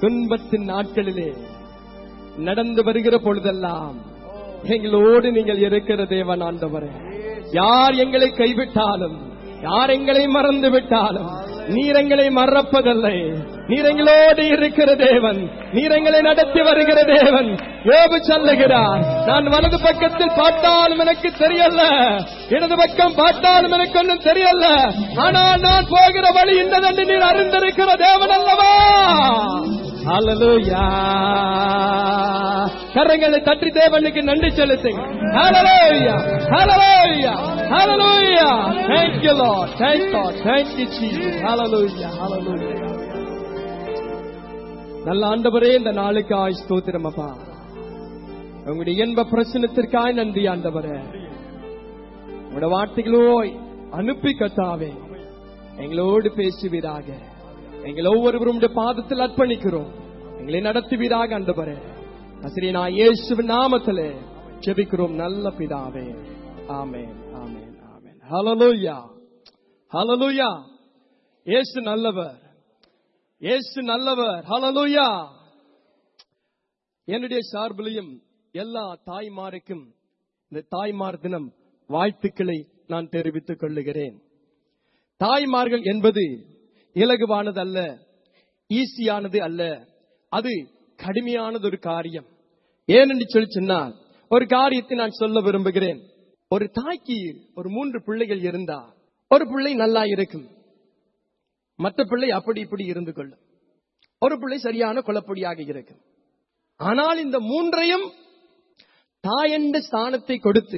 துன்பத்தின் நாட்களிலே நடந்து வருகிற பொழுதெல்லாம் எங்களோடு நீங்கள் இருக்கிற தேவன் ஆண்டவரே யார் எங்களை கைவிட்டாலும் யார் எங்களை மறந்து விட்டாலும் நீர் எங்களை மறப்பதில்லை நீர் எங்களோடு இருக்கிற தேவன் நீர் எங்களை நடத்தி வருகிற தேவன் யோபு சொல்லுகிறார் நான் வலது பக்கத்தில் பார்த்தாலும் எனக்கு தெரியல இடது பக்கம் பார்த்தாலும் எனக்கு ஒன்றும் தெரியல ஆனால் நான் போகிற வழி இன்னதென்று நீர் அறிந்திருக்கிற தேவன் அல்லவா ஹalleluya கரங்களை தட்டி தேவனுக்கு நன்றி செலுத்துங்க ஹalleluya ஹalleluya ஹalleluya thank you lord thank god thank you jesus hallelujah hallelujah நல்ல ஆண்டவரே இந்த நாளுக்காய் ஸ்தோத்திரம் அப்பா உங்களுடைய இன்ப பிரச்சனத்திற்காய் நன்றி ஆண்டவரே உங்களுடைய வார்த்தைகளோ அனுப்பி கத்தாவே எங்களோடு பேசுவீராக எங்கள் ஒவ்வொருவரும் உம்முடைய பாதத்தில் அர்ப்பணிக்கிறோம் எங்களை நடத்துவீராக ஆண்டவரே நசிரியனா இயேசுவின் நாமத்திலே ஜெபிக்கிறோம் நல்ல பிதாவே ஆமென் ஆமென் ஆமென் ஹalleluya ஹalleluya இயேசு நல்லவர் இயேசு நல்லவர் ஹalleluya என்னுடைய சார்பிலையும் எல்லா தாய்மாருக்கும் இந்த தாய்மார் தினம் வாழ்த்துக்களை நான் தெரிவித்துக் கொள்ளுகிறேன் தாய்மார்கள் என்பது இலகுவானது அல்ல ஈஸியானது அல்ல அது கடுமையானது ஒரு காரியம் ஏனென்று சொல்லி சொன்னால் ஒரு காரியத்தை நான் சொல்ல விரும்புகிறேன் ஒரு தாய்க்கு ஒரு மூன்று பிள்ளைகள் இருந்தா ஒரு பிள்ளை நல்லா இருக்கும் மற்ற பிள்ளை அப்படி இப்படி இருந்து கொள்ளும் ஒரு பிள்ளை சரியான குழப்படியாக இருக்கும் ஆனால் இந்த மூன்றையும் தாயண்ட ஸ்தானத்தை கொடுத்து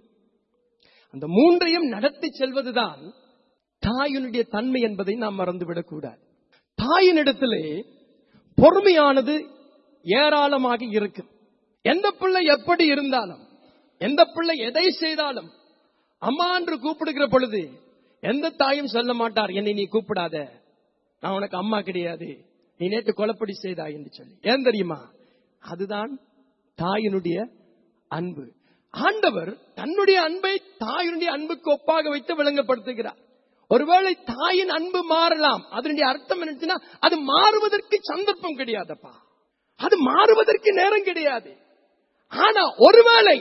அந்த மூன்றையும் நடத்தி செல்வதுதான் தாயினுடைய தன்மை என்பதை நாம் மறந்துவிடக் கூடாது தாயினிடத்திலே பொறுமையானது ஏராளமாக இருக்கும் எந்த பிள்ளை எப்படி இருந்தாலும் எந்த பிள்ளை எதை செய்தாலும் அம்மா என்று கூப்பிடுகிற பொழுது எந்த தாயும் சொல்ல மாட்டார் என்னை நீ கூப்பிடாத நான் உனக்கு அம்மா கிடையாது நீ நேற்று கொலப்படி செய்தாய் என்று சொல்லி ஏன் தெரியுமா அதுதான் தாயினுடைய அன்பு ஆண்டவர் தன்னுடைய அன்பை தாயினுடைய அன்புக்கு ஒப்பாக வைத்து விளங்கப்படுத்துகிறார் ஒருவேளை தாயின் அன்பு மாறலாம் அதனுடைய அர்த்தம் என்னச்சுன்னா அது மாறுவதற்கு சந்தர்ப்பம் கிடையாதப்பா அது மாறுவதற்கு நேரம் கிடையாது ஆனா ஒருவேளை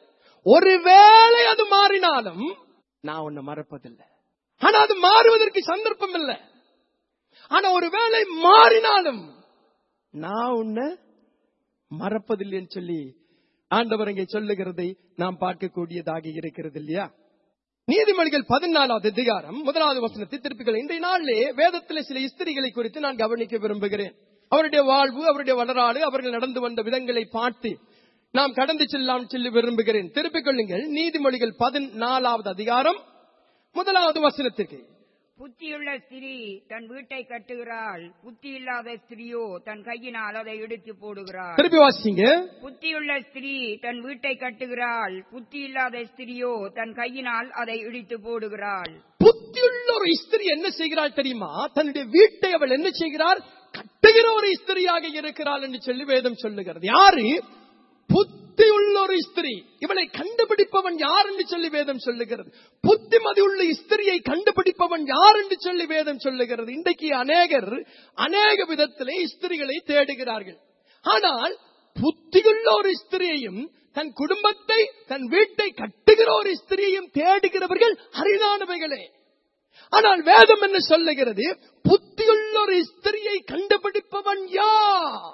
ஒருவேளை அது மாறினாலும் நான் உன்னை மறப்பதில்லை ஆனா அது மாறுவதற்கு சந்தர்ப்பம் இல்லை ஆனா ஒருவேளை மாறினாலும் நான் உன்னை மறப்பதில்லைன்னு சொல்லி ஆண்டவர் இங்கே சொல்லுகிறதை நாம் பார்க்கக்கூடியதாக இருக்கிறது இல்லையா நீதிமொழிகள் பதினாலாவது அதிகாரம் முதலாவது வசனத்தை திருப்பிகள் இன்றைய நாளிலே வேதத்திலே சில ஸ்திரிகளை குறித்து நான் கவனிக்க விரும்புகிறேன் அவருடைய வாழ்வு அவருடைய வளராடு அவர்கள் நடந்து வந்த விதங்களை பார்த்து நாம் கடந்து செல்லாம் சொல்லி விரும்புகிறேன் திருப்பிக் கொள்ளுங்கள் நீதிமொழிகள் பதினாலாவது அதிகாரம் முதலாவது வசனத்திற்கு புத்தியுள்ள ஸ்திரீ தன் வீட்டை கட்டுகிறாள் புத்தி இல்லாத ஸ்திரியோ தன் கையினால் அதை இடித்து போடுகிறாள் திருப்பி வாசிங்க புத்தியுள்ள ஸ்திரீ தன் வீட்டை கட்டுகிறாள் புத்தி இல்லாத ஸ்திரியோ தன் கையினால் அதை இடித்து போடுகிறாள் புத்தியுள்ள ஒரு ஸ்திரி என்ன செய்கிறாள் தெரியுமா தன்னுடைய வீட்டை அவள் என்ன செய்கிறார் கட்டுகிற ஒரு ஸ்திரியாக இருக்கிறாள் என்று சொல்லி வேதம் சொல்லுகிறது யாரு புத்தியுள்ள ஒரு ஸ்திரி இவளை கண்டுபிடிப்பவன் யார் என்று சொல்லி வேதம் சொல்லுகிறது புத்திமதி உள்ள ஸ்திரியை கண்டுபிடிப்பவன் யார் என்று சொல்லி வேதம் சொல்லுகிறது இன்றைக்கு அநேகர் அநேக விதத்திலே ஸ்திரிகளை தேடுகிறார்கள் ஆனால் புத்தியுள்ள ஒரு ஸ்திரியையும் தன் குடும்பத்தை தன் வீட்டை கட்டுகிற ஒரு ஸ்திரியையும் தேடுகிறவர்கள் அரிதானவைகளே ஆனால் வேதம் என்ன சொல்லுகிறது புத்தியுள்ள ஒரு ஸ்திரியை கண்டுபிடிப்பவன் யார்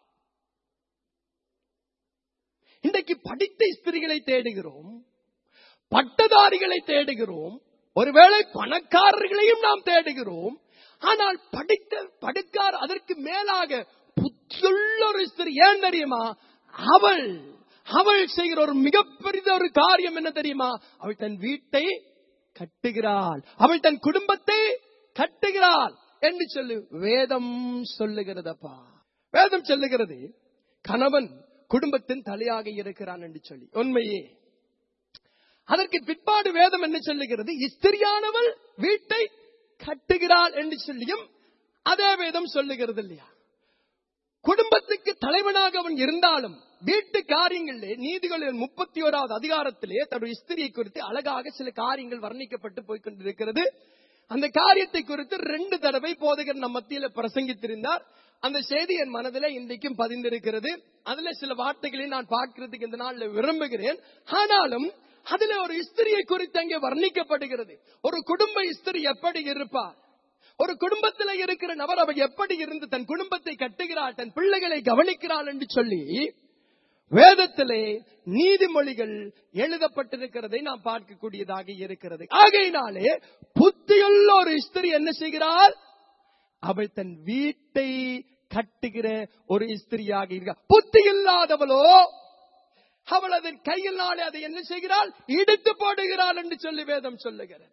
இன்றைக்கு படித்த ஸ்திரிகளை தேடுகிறோம் பட்டதாரிகளை தேடுகிறோம் ஒருவேளை பணக்காரர்களையும் நாம் தேடுகிறோம் ஆனால் படித்த படுக்கார் அதற்கு மேலாக புத்தியுள்ள ஒரு ஸ்திரி ஏன் தெரியுமா அவள் அவள் செய்கிற ஒரு மிகப்பெரிய ஒரு காரியம் என்ன தெரியுமா அவள் தன் வீட்டை கட்டுகிறாள் அவள் தன் குடும்பத்தை கட்டுகிறாள் என்று சொல்லு வேதம் சொல்லுகிறதப்பா வேதம் சொல்லுகிறது கணவன் குடும்பத்தின் தலையாக இருக்கிறான் என்று சொல்லி உண்மையே அதற்கு பிற்பாடு வேதம் என்ன சொல்லுகிறது இஸ்திரியானவள் வீட்டை கட்டுகிறாள் என்று சொல்லியும் அதே வேதம் சொல்லுகிறது இல்லையா குடும்பத்துக்கு தலைவனாக அவன் இருந்தாலும் வீட்டு காரியங்களிலே நீதிகளில் முப்பத்தி ஓராவது அதிகாரத்திலே தன்னுடைய ஸ்திரியை குறித்து அழகாக சில காரியங்கள் வர்ணிக்கப்பட்டு போய்கொண்டிருக்கிறது அந்த காரியத்தை குறித்து ரெண்டு தடவை போதகர் நம்ம மத்தியில பிரசங்கித்திருந்தார் அந்த செய்தி என் மனதில இன்றைக்கும் பதிந்திருக்கிறது அதுல சில வார்த்தைகளை நான் பார்க்கிறதுக்கு இந்த நாள்ல விரும்புகிறேன் ஆனாலும் அதுல ஒரு இஸ்திரியை குறித்து அங்கே வர்ணிக்கப்படுகிறது ஒரு குடும்ப இஸ்திரி எப்படி இருப்பார் ஒரு குடும்பத்தில் இருக்கிற நபர் அவர் எப்படி இருந்து தன் குடும்பத்தை கட்டுகிறாள் தன் பிள்ளைகளை கவனிக்கிறாள் என்று சொல்லி வேதத்திலே நீதிமொழிகள் எழுதப்பட்டிருக்கிறதை நாம் பார்க்கக்கூடியதாக இருக்கிறது ஆகையினாலே புத்தியுள்ள ஒரு ஸ்திரி என்ன செய்கிறாள் அவள் தன் வீட்டை கட்டுகிற ஒரு ஸ்திரியாக இருக்க புத்தி இல்லாதவளோ அவள் அதன் கையினாலே அதை என்ன செய்கிறாள் இடித்து போடுகிறாள் என்று சொல்லி வேதம் சொல்லுகிறது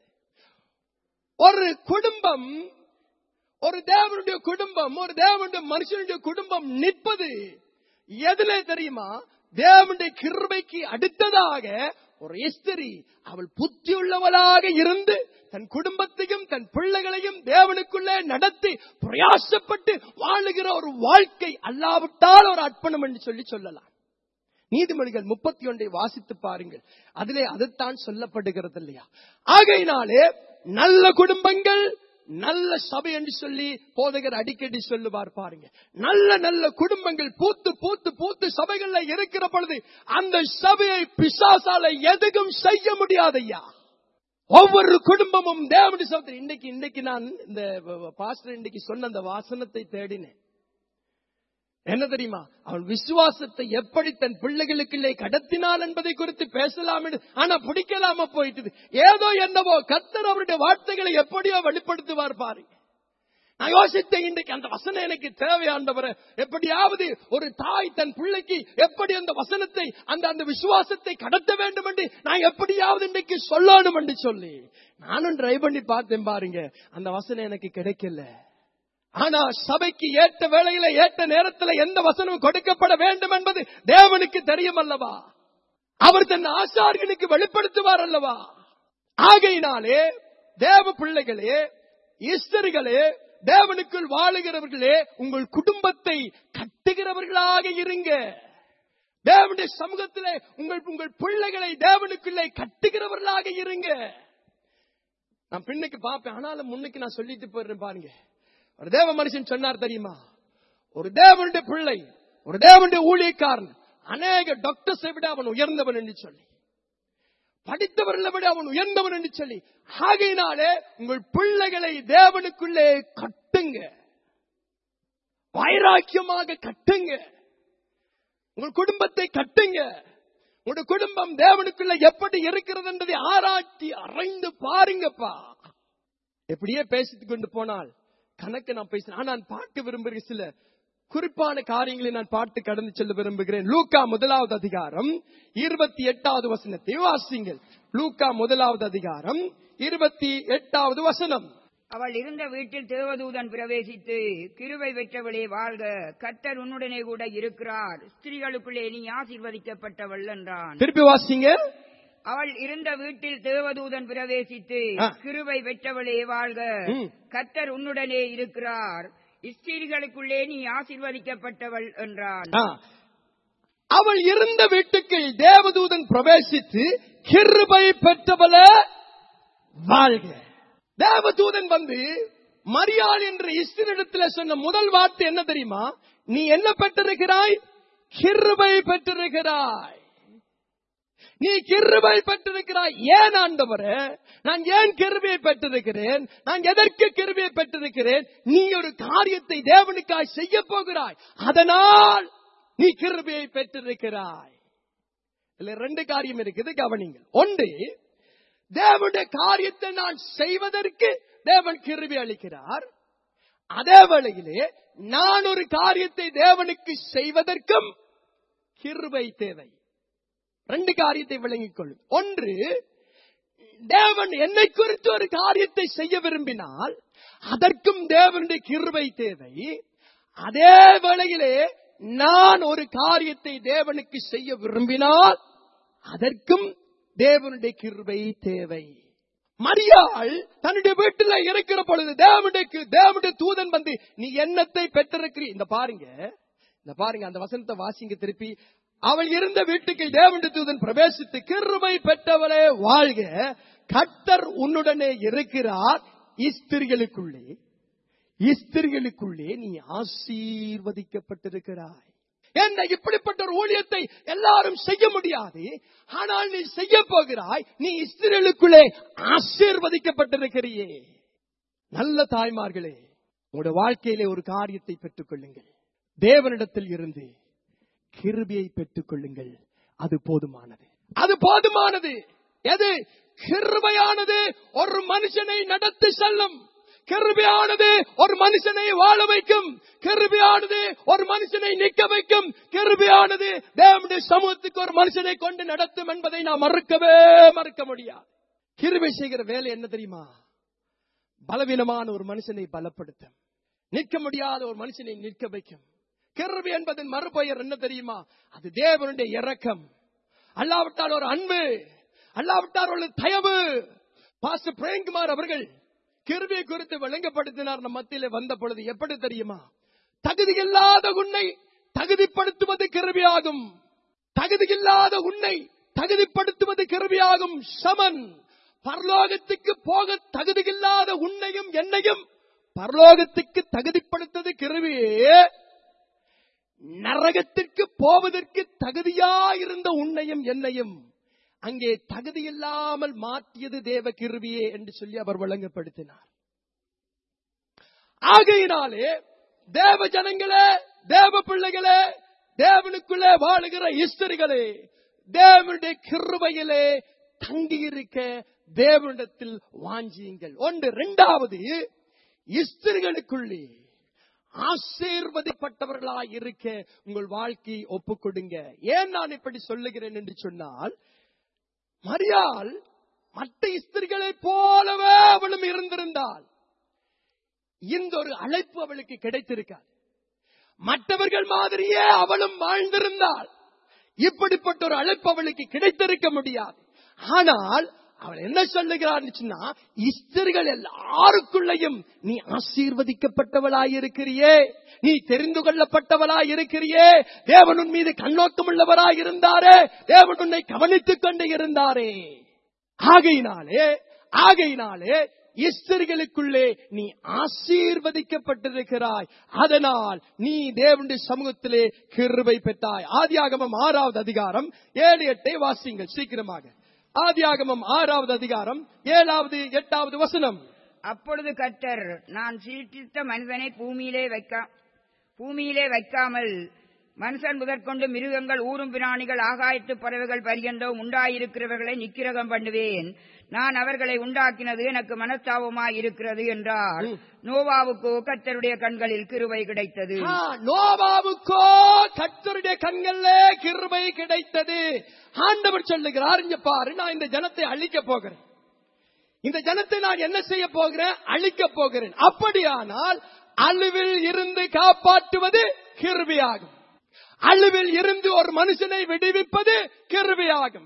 ஒரு குடும்பம் ஒரு தேவனுடைய குடும்பம் ஒரு தேவனுடைய மனுஷனுடைய குடும்பம் நிற்பது எதுல தெரியுமா தேவனுடைய கிருபைக்கு அடுத்ததாக ஒரு எஸ்திரி அவள் புத்தியுள்ளவளாக இருந்து தன் குடும்பத்தையும் தன் பிள்ளைகளையும் தேவனுக்குள்ளே நடத்தி பிரயாசப்பட்டு வாழுகிற ஒரு வாழ்க்கை அல்லாவிட்டால் ஒரு அர்ப்பணம் என்று சொல்லி சொல்லலாம் நீதிமொழிகள் முப்பத்தி ஒன்றை வாசித்து பாருங்கள் அதிலே அதுதான் சொல்லப்படுகிறது இல்லையா ஆகையினாலே நல்ல குடும்பங்கள் நல்ல சபை என்று சொல்லி போதகர் அடிக்கடி சொல்லுவார் பாருங்க நல்ல நல்ல குடும்பங்கள் பூத்து பூத்து பூத்து சபைகள்ல இருக்கிற பொழுது அந்த சபையை பிசாசால எதுவும் செய்ய முடியாதையா ஒவ்வொரு குடும்பமும் தேவனுடைய சபை இன்னைக்கு இன்னைக்கு நான் இந்த பாஸ்டர் இன்னைக்கு சொன்ன அந்த வாசனத்தை தேடினேன் என்ன தெரியுமா அவன் விசுவாசத்தை எப்படி தன் பிள்ளைகளுக்குள்ளே கடத்தினான் என்பதை குறித்து பேசலாம் என்று ஆனா பிடிக்கலாம போயிட்டு ஏதோ என்னவோ கத்தர் அவருடைய வார்த்தைகளை எப்படியோ வெளிப்படுத்துவார் பாருங்க நான் யோசித்தேன் இன்றைக்கு அந்த வசனம் எனக்கு தேவையாண்டவர எப்படியாவது ஒரு தாய் தன் பிள்ளைக்கு எப்படி அந்த வசனத்தை அந்த அந்த விசுவாசத்தை கடத்த வேண்டும் என்று நான் எப்படியாவது இன்றைக்கு சொல்லணும் என்று சொல்லி நானும் ட்ரை பண்ணி பார்த்தேன் பாருங்க அந்த வசனம் எனக்கு கிடைக்கல ஆனா சபைக்கு ஏற்ற வேளையில ஏற்ற நேரத்தில் எந்த வசனம் கொடுக்கப்பட வேண்டும் என்பது தேவனுக்கு தெரியும் அல்லவா அவர் தன் ஆசாரியனுக்கு வெளிப்படுத்துவார் அல்லவா ஆகையினாலே தேவ பிள்ளைகளே ஈஸ்டர்களே தேவனுக்குள் வாழுகிறவர்களே உங்கள் குடும்பத்தை கட்டுகிறவர்களாக இருங்க தேவனுடைய சமூகத்திலே உங்கள் உங்கள் பிள்ளைகளை தேவனுக்குள்ளே கட்டுகிறவர்களாக இருங்க நான் பின்னுக்கு பார்ப்பேன் ஆனாலும் முன்னுக்கு நான் சொல்லிட்டு போயிடுறேன் பாருங்க ஒரு தேவ மனுஷன் சொன்னார் தெரியுமா ஒரு தேவனுடைய பிள்ளை ஒரு தேவனுடைய ஊழியக்காரன் அநேக டாக்டர்ஸை விட அவன் உயர்ந்தவன் என்று சொல்லி படித்தவர்களை விட அவன் உயர்ந்தவன் என்று சொல்லி ஆகையினாலே உங்கள் பிள்ளைகளை தேவனுக்குள்ளே கட்டுங்க வைராக்கியமாக கட்டுங்க உங்கள் குடும்பத்தை கட்டுங்க உங்களுடைய குடும்பம் தேவனுக்குள்ள எப்படி இருக்கிறது என்பதை ஆராய்ச்சி அறைந்து பாருங்கப்பா எப்படியே பேசிட்டு கொண்டு போனால் கணக்கு நான் பேசினேன் நான் பார்க்க விரும்புகிற சில குறிப்பான காரியங்களை நான் பார்த்து கடந்து செல்ல விரும்புகிறேன் லூக்கா முதலாவது அதிகாரம் இருபத்தி எட்டாவது வசனத்தை வாசிங்கள் லூக்கா முதலாவது அதிகாரம் இருபத்தி எட்டாவது வசனம் அவள் இருந்த வீட்டில் தேவதூதன் பிரவேசித்து கிருவை பெற்றவளே வாழ்க கர்த்தர் உன்னுடனே கூட இருக்கிறார் ஸ்திரீகளுக்குள்ளே நீ ஆசீர்வதிக்கப்பட்டவள் என்றான் திருப்பி வாசிங்க அவள் இருந்த வீட்டில் தேவதூதன் பிரவேசித்து ஆ. கிருவை பெற்றவளே வாழ்க ம். கர்த்தர் உன்னுடனே இருக்கிறார் ஸ்திரீகளுக்குள்ளே நீ ஆசீர்வதிக்கப்பட்டவள் என்றான் ஆ. அவள் இருந்த வீட்டுக்கு தேவதூதன் பிரவேசித்து கிருபை பெற்றவள வாழ்க தேவதூதன் வந்து மரியாள் என்ற இஸ்திரிடத்தில் சொன்ன முதல் வார்த்தை என்ன தெரியுமா நீ என்ன பெற்றிருக்கிறாய் கிருபை பெற்றிருக்கிறாய் நீ கிருபை பெற்றிருக்கிறாய் ஏன் ஆண்டவரே நான் ஏன் கிருபையை பெற்றிருக்கிறேன் நான் எதற்கு கிருபையை பெற்றிருக்கிறேன் நீ ஒரு காரியத்தை தேவனுக்காய் செய்ய போகிறாய் அதனால் நீ கிருபையை பெற்றிருக்கிறாய் இதுல ரெண்டு காரியம் இருக்குது கவனிங்கள் ஒன்று தேவனுடைய காரியத்தை நான் செய்வதற்கு தேவன் கிருபை அளிக்கிறார் அதே வேளையிலே நான் ஒரு காரியத்தை தேவனுக்கு செய்வதற்கும் கிருபை தேவை ரெண்டு காரியத்தை விளங்கிக் கொள்ளும் ஒன்று தேவன் என்னை குறித்து ஒரு காரியத்தை செய்ய விரும்பினால் அதற்கும் தேவனுடைய கிருபை தேவை அதே வேளையிலே நான் ஒரு காரியத்தை தேவனுக்கு செய்ய விரும்பினால் அதற்கும் தேவனுடைய கிருபை தேவை மரியாள் தன்னுடைய வீட்டில் இருக்கிற பொழுது தேவனுடைய தேவனுடைய தூதன் வந்து நீ என்னத்தை பெற்றிருக்கிறீ இந்த பாருங்க இந்த பாருங்க அந்த வசனத்தை வாசிங்க திருப்பி அவள் இருந்த வீட்டுக்கு தேவனுடைய தூதன் பிரவேசித்து கிருபை பெற்றவளே வாழ்க கர்த்தர் உன்னுடனே இருக்கிறார் இஸ்திரிகளுக்குள்ளே இஸ்திரிகளுக்குள்ளே நீ ஆசீர்வதிக்கப்பட்டிருக்கிறாய் என்ன இப்படிப்பட்ட ஒரு ஊழியத்தை எல்லாரும் செய்ய முடியாது ஆனால் நீ செய்ய போகிறாய் நீ இஸ்திரலுக்குள்ளே ஆசீர்வதிக்கப்பட்டிருக்கிறியே நல்ல தாய்மார்களே உங்களுடைய வாழ்க்கையிலே ஒரு காரியத்தை பெற்றுக் கொள்ளுங்கள் தேவனிடத்தில் இருந்து கிருபியை பெற்றுக் கொள்ளுங்கள் அது போதுமானது அது போதுமானது எது கிருபையானது ஒரு மனுஷனை நடத்தி செல்லும் கிருபையானது ஒரு மனுஷனை வாழ வைக்கும் கிருபையானது ஒரு மனுஷனை நிக்க வைக்கும் கிருபையானது தேவனுடைய சமூகத்துக்கு ஒரு மனுஷனை கொண்டு நடத்தும் என்பதை நாம் மறுக்கவே மறுக்க முடியாது கிருபை செய்கிற வேலை என்ன தெரியுமா பலவீனமான ஒரு மனுஷனை பலப்படுத்தும் நிற்க முடியாத ஒரு மனுஷனை நிற்க வைக்கும் கிருபை என்பதன் மறுபெயர் என்ன தெரியுமா அது தேவனுடைய இரக்கம் அல்லாவிட்டால் ஒரு அன்பு அல்லாவிட்டால் ஒரு தயவு பாஸ்டர் பிரேம்குமார் அவர்கள் கிருபியை குறித்து விளங்கப்படுத்தினார் நம் மத்தியிலே வந்த பொழுது எப்படி தெரியுமா தகுதி இல்லாத உன்னை தகுதிப்படுத்துவது கிருபியாகும் தகுதி இல்லாத உன்னை தகுதிப்படுத்துவது கிருபியாகும் சமன் பரலோகத்துக்கு போக தகுதி இல்லாத உன்னையும் என்னையும் பரலோகத்துக்கு தகுதிப்படுத்தது கிருபியே நரகத்திற்கு போவதற்கு தகுதியாயிருந்த உன்னையும் என்னையும் அங்கே தகுதியில்லாமல் மாற்றியது தேவ கிருபியே என்று சொல்லி அவர் வழங்கப்படுத்தினார் ஆகையினாலே தேவ ஜனங்களே தேவ பிள்ளைகளே தேவனுக்குள்ளே வாழுகிற இஸ்தரிகளே தேவனுடைய கிருபையிலே தங்கியிருக்க தேவனிடத்தில் வாஞ்சியுங்கள் ஒன்று இரண்டாவது இஸ்திரிகளுக்குள்ளே ஆசீர்வதிப்பட்டவர்களாய் இருக்க உங்கள் வாழ்க்கையை ஒப்புக் கொடுங்க ஏன் நான் இப்படி சொல்லுகிறேன் என்று சொன்னால் மரியாள் மற்ற இஸ்திரிகளைப் போலவே அவளும் இருந்திருந்தாள் இந்த ஒரு அழைப்பு அவளுக்கு கிடைத்திருக்காது மற்றவர்கள் மாதிரியே அவளும் வாழ்ந்திருந்தாள் இப்படிப்பட்ட ஒரு அழைப்பு அவளுக்கு கிடைத்திருக்க முடியாது ஆனால் அவள் என்ன சொல்லுகிறார் சொன்னா இஸ்தர்கள் எல்லாருக்குள்ளையும் நீ ஆசீர்வதிக்கப்பட்டவளாயிருக்கிறியே நீ தெரிந்து கொள்ளப்பட்டவளாய் இருக்கிறியே தேவன் உன் மீது கண்ணோக்கம் உள்ளவராய் இருந்தாரே தேவன் உன்னை கவனித்துக் கொண்டு இருந்தாரே ஆகையினாலே ஆகையினாலே இஸ்தர்களுக்குள்ளே நீ ஆசீர்வதிக்கப்பட்டிருக்கிறாய் அதனால் நீ தேவனுடைய சமூகத்திலே கிருபை பெற்றாய் ஆதியாகமம் ஆறாவது அதிகாரம் ஏழு எட்டை வாசிங்கள் சீக்கிரமாக ஆதியாகமம் ஆறாவது அதிகாரம் ஏழாவது எட்டாவது வசனம் அப்பொழுது கர்த்தர் நான் சீர்திருத்த மனிதனை பூமியிலே வைக்க பூமியிலே வைக்காமல் மனுஷன் முதற்கொண்டு மிருகங்கள் ஊரும் பிராணிகள் ஆகாயத்து பறவைகள் பரியந்தம் உண்டாயிருக்கிறவர்களை நிக்கிரகம் பண்ணுவேன் நான் அவர்களை உண்டாக்கினது எனக்கு மனஸ்தாபமாய் இருக்கிறது என்றார் நோவாவுக்கோ கர்த்தருடைய கண்களில் கிருபை கிடைத்தது ஆ, நோவாவுக்கோ கர்த்தருடைய கண்கள்ல கிருபை கிடைத்தது ஆண்டவர் சொல்லுகிறார் இங்க பாரு நான் இந்த ஜனத்தை அழிக்க போகிறேன் இந்த ஜனத்தை நான் என்ன செய்ய போகிறேன் அழிக்க போகிறேன் அப்படியானால் அழுவில் இருந்து காப்பாற்றுவது கிருபியாகும் அழுவில் இருந்து ஒரு மனுஷனை விடுவிப்பது கிருபியாகும்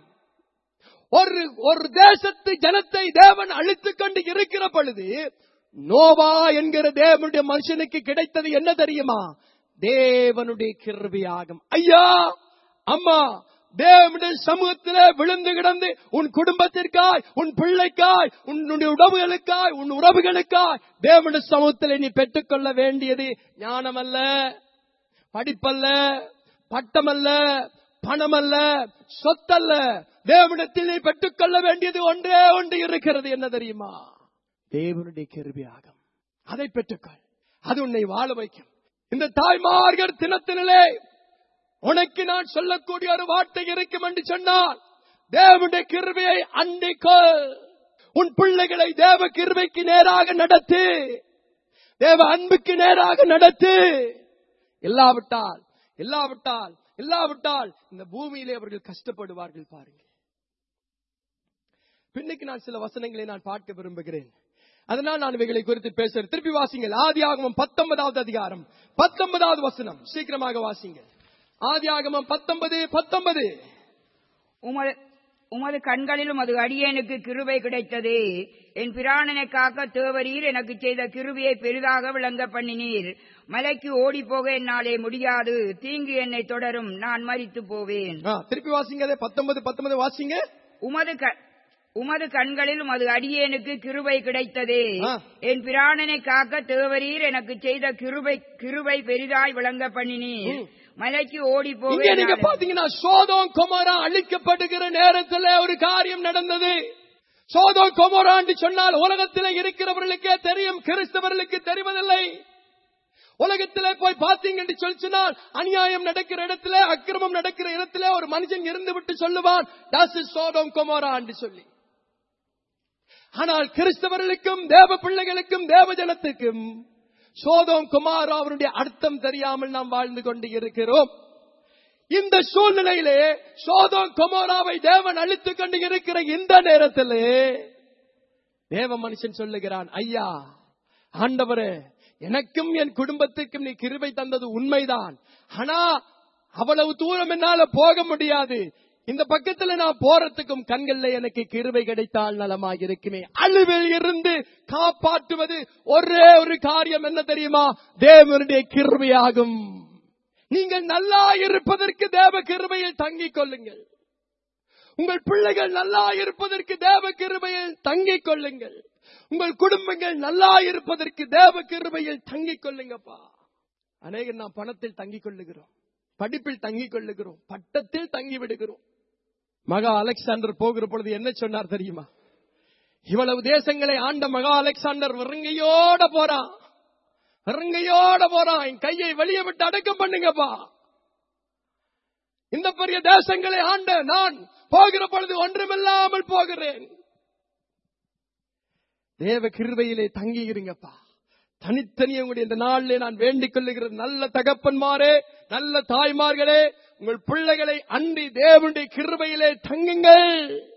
ஒரு ஒரு தேசத்து ஜனத்தை தேவன் அழித்துக் கொண்டு இருக்கிற பொழுது நோவா என்கிற தேவனுடைய மனுஷனுக்கு கிடைத்தது என்ன தெரியுமா தேவனுடைய கிருபியாகும் ஐயா அம்மா தேவனுடைய சமூகத்திலே விழுந்து கிடந்து உன் குடும்பத்திற்காய் உன் பிள்ளைக்காய் உன்னுடைய உறவுகளுக்காய் உன் உறவுகளுக்காய் தேவனுடைய சமூகத்திலே நீ பெற்றுக்கொள்ள வேண்டியது ஞானமல்ல படிப்பல்ல பட்டமல்ல பணமல்ல சொத்தல்ல தேவனிடத்தில் நீ பெற்றுக்கொள்ள வேண்டியது ஒன்றே ஒன்று இருக்கிறது என்ன தெரியுமா தேவனுடைய கிருபியாகும் அதை பெற்றுக்கொள் அது உன்னை வாழ வைக்கும் இந்த தாய்மார்கள் தினத்தினிலே உனக்கு நான் சொல்லக்கூடிய ஒரு வார்த்தை இருக்கும் என்று சொன்னால் தேவனுடைய கிருபையை அண்டிக்கொள் உன் பிள்ளைகளை தேவ கிருபைக்கு நேராக நடத்து தேவ அன்புக்கு நேராக நடத்து இல்லாவிட்டால் இல்லாவிட்டால் இல்லாவிட்டால் இந்த பூமியிலே அவர்கள் கஷ்டப்படுவார்கள் பாருங்க பின்னுக்கு நான் சில வசனங்களை நான் பார்க்க விரும்புகிறேன் அதனால் நான் இவைகளை குறித்து பேசுறேன் திருப்பி வாசிங்கள் ஆதியாகமம் பத்தொன்பதாவது அதிகாரம் பத்தொன்பதாவது வசனம் சீக்கிரமாக வாசிங்கள் ஆதியாகமம் பத்தொன்பது பத்தொன்பது உமது உமது கண்களிலும் அது அடியேனுக்கு கிருபை கிடைத்தது என் பிராணனை காக்க தேவரீர் எனக்கு செய்த கிருபையை பெரிதாக விளங்க பண்ணினீர் மலைக்கு ஓடிப்போக என்னாலே முடியாது தீங்கு என்னை தொடரும் நான் மரித்து போவேன் ஆ, திருப்பி வாசிங்க அதே பத்தொன்பது பத்தொன்பது வாசிங்க உமது க- உமது கண்களில் உமது அடியேனுக்கு கிருபை கிடைத்ததே ஆ. என் பிராணனை காக்க தேவரீர் எனக்கு செய்த கிருபை கிருபை பெரிதாய் விளங்க பண்ணினீர் ம். மலைக்கு ஓடி இங்க நீங்க போவேன் பாத்தீங்கன்னா சோதம் குமாரா அழிக்கப்படுகிற நேரத்துல ஒரு காரியம் நடந்தது சோதம் குமாரான்னு சொன்னால் உலகத்தில் இருக்கிறவர்களுக்கே தெரியும் கிறிஸ்தவர்களுக்கு தெரிவதில்லை உலகத்திலே போய் பாத்தீங்கன்னு சொல்லி சொன்னால் அநியாயம் நடக்கிற இடத்துல அக்கிரமம் நடக்கிற இடத்துல ஒரு மனுஷன் இருந்து விட்டு சொல்லுவான் தாஸ் இஸ் சோதம் குமாரான்னு சொல்லி ஆனால் கிறிஸ்தவர்களுக்கும் தேவ பிள்ளைகளுக்கும் தேவ ஜனத்துக்கும் சோதம் குமார் அவருடைய அர்த்தம் தெரியாமல் நாம் வாழ்ந்து கொண்டு இருக்கிறோம் இந்த சூழ்நிலையிலே சோதம் குமாராவை தேவன் அழித்துக் கொண்டு இருக்கிற இந்த நேரத்திலே தேவ மனுஷன் சொல்லுகிறான் ஐயா ஆண்டவரே எனக்கும் என் குடும்பத்துக்கும் நீ கிருபை தந்தது உண்மைதான் ஆனா அவ்வளவு தூரம் என்னால போக முடியாது இந்த பக்கத்துல நான் போறதுக்கும் கண்கள்ல எனக்கு கிருபை கிடைத்தால் நலமாக இருக்குமே அழுவில் இருந்து காப்பாற்றுவது ஒரே ஒரு காரியம் என்ன தெரியுமா தேவனுடைய கிருபையாகும் நீங்கள் நல்லா இருப்பதற்கு தேவ கிருபையில் தங்கிக் கொள்ளுங்கள் உங்கள் பிள்ளைகள் நல்லா இருப்பதற்கு தேவ கிருபையில் தங்கிக் கொள்ளுங்கள் உங்கள் குடும்பங்கள் நல்லா இருப்பதற்கு தேவ கிருபையில் தங்கிக் கொள்ளுங்கப்பா அநேகர் நாம் பணத்தில் தங்கிக் கொள்ளுகிறோம் படிப்பில் தங்கிக் கொள்ளுகிறோம் பட்டத்தில் தங்கி விடுகிறோம் மகா அலெக்சாண்டர் போகிற பொழுது என்ன சொன்னார் தெரியுமா இவ்வளவு தேசங்களை ஆண்ட மகா அலெக்சாண்டர் விறங்கையோட போறான் விறங்கையோட போறான் என் கையை வெளியே விட்டு அடக்கம் பண்ணுங்கப்பா இந்த பெரிய தேசங்களை ஆண்ட நான் போகிற பொழுது ஒன்றுமில்லாமல் போகிறேன் தேவ கிருபையிலே தங்கி இருங்கப்பா தனித்தனி உங்களுடைய இந்த நாளிலே நான் வேண்டிக் கொள்ளுகிற நல்ல தகப்பன்மாரே நல்ல தாய்மார்களே உங்கள் பிள்ளைகளை அன்றி தேவனுடைய கிருபையிலே தங்குங்கள்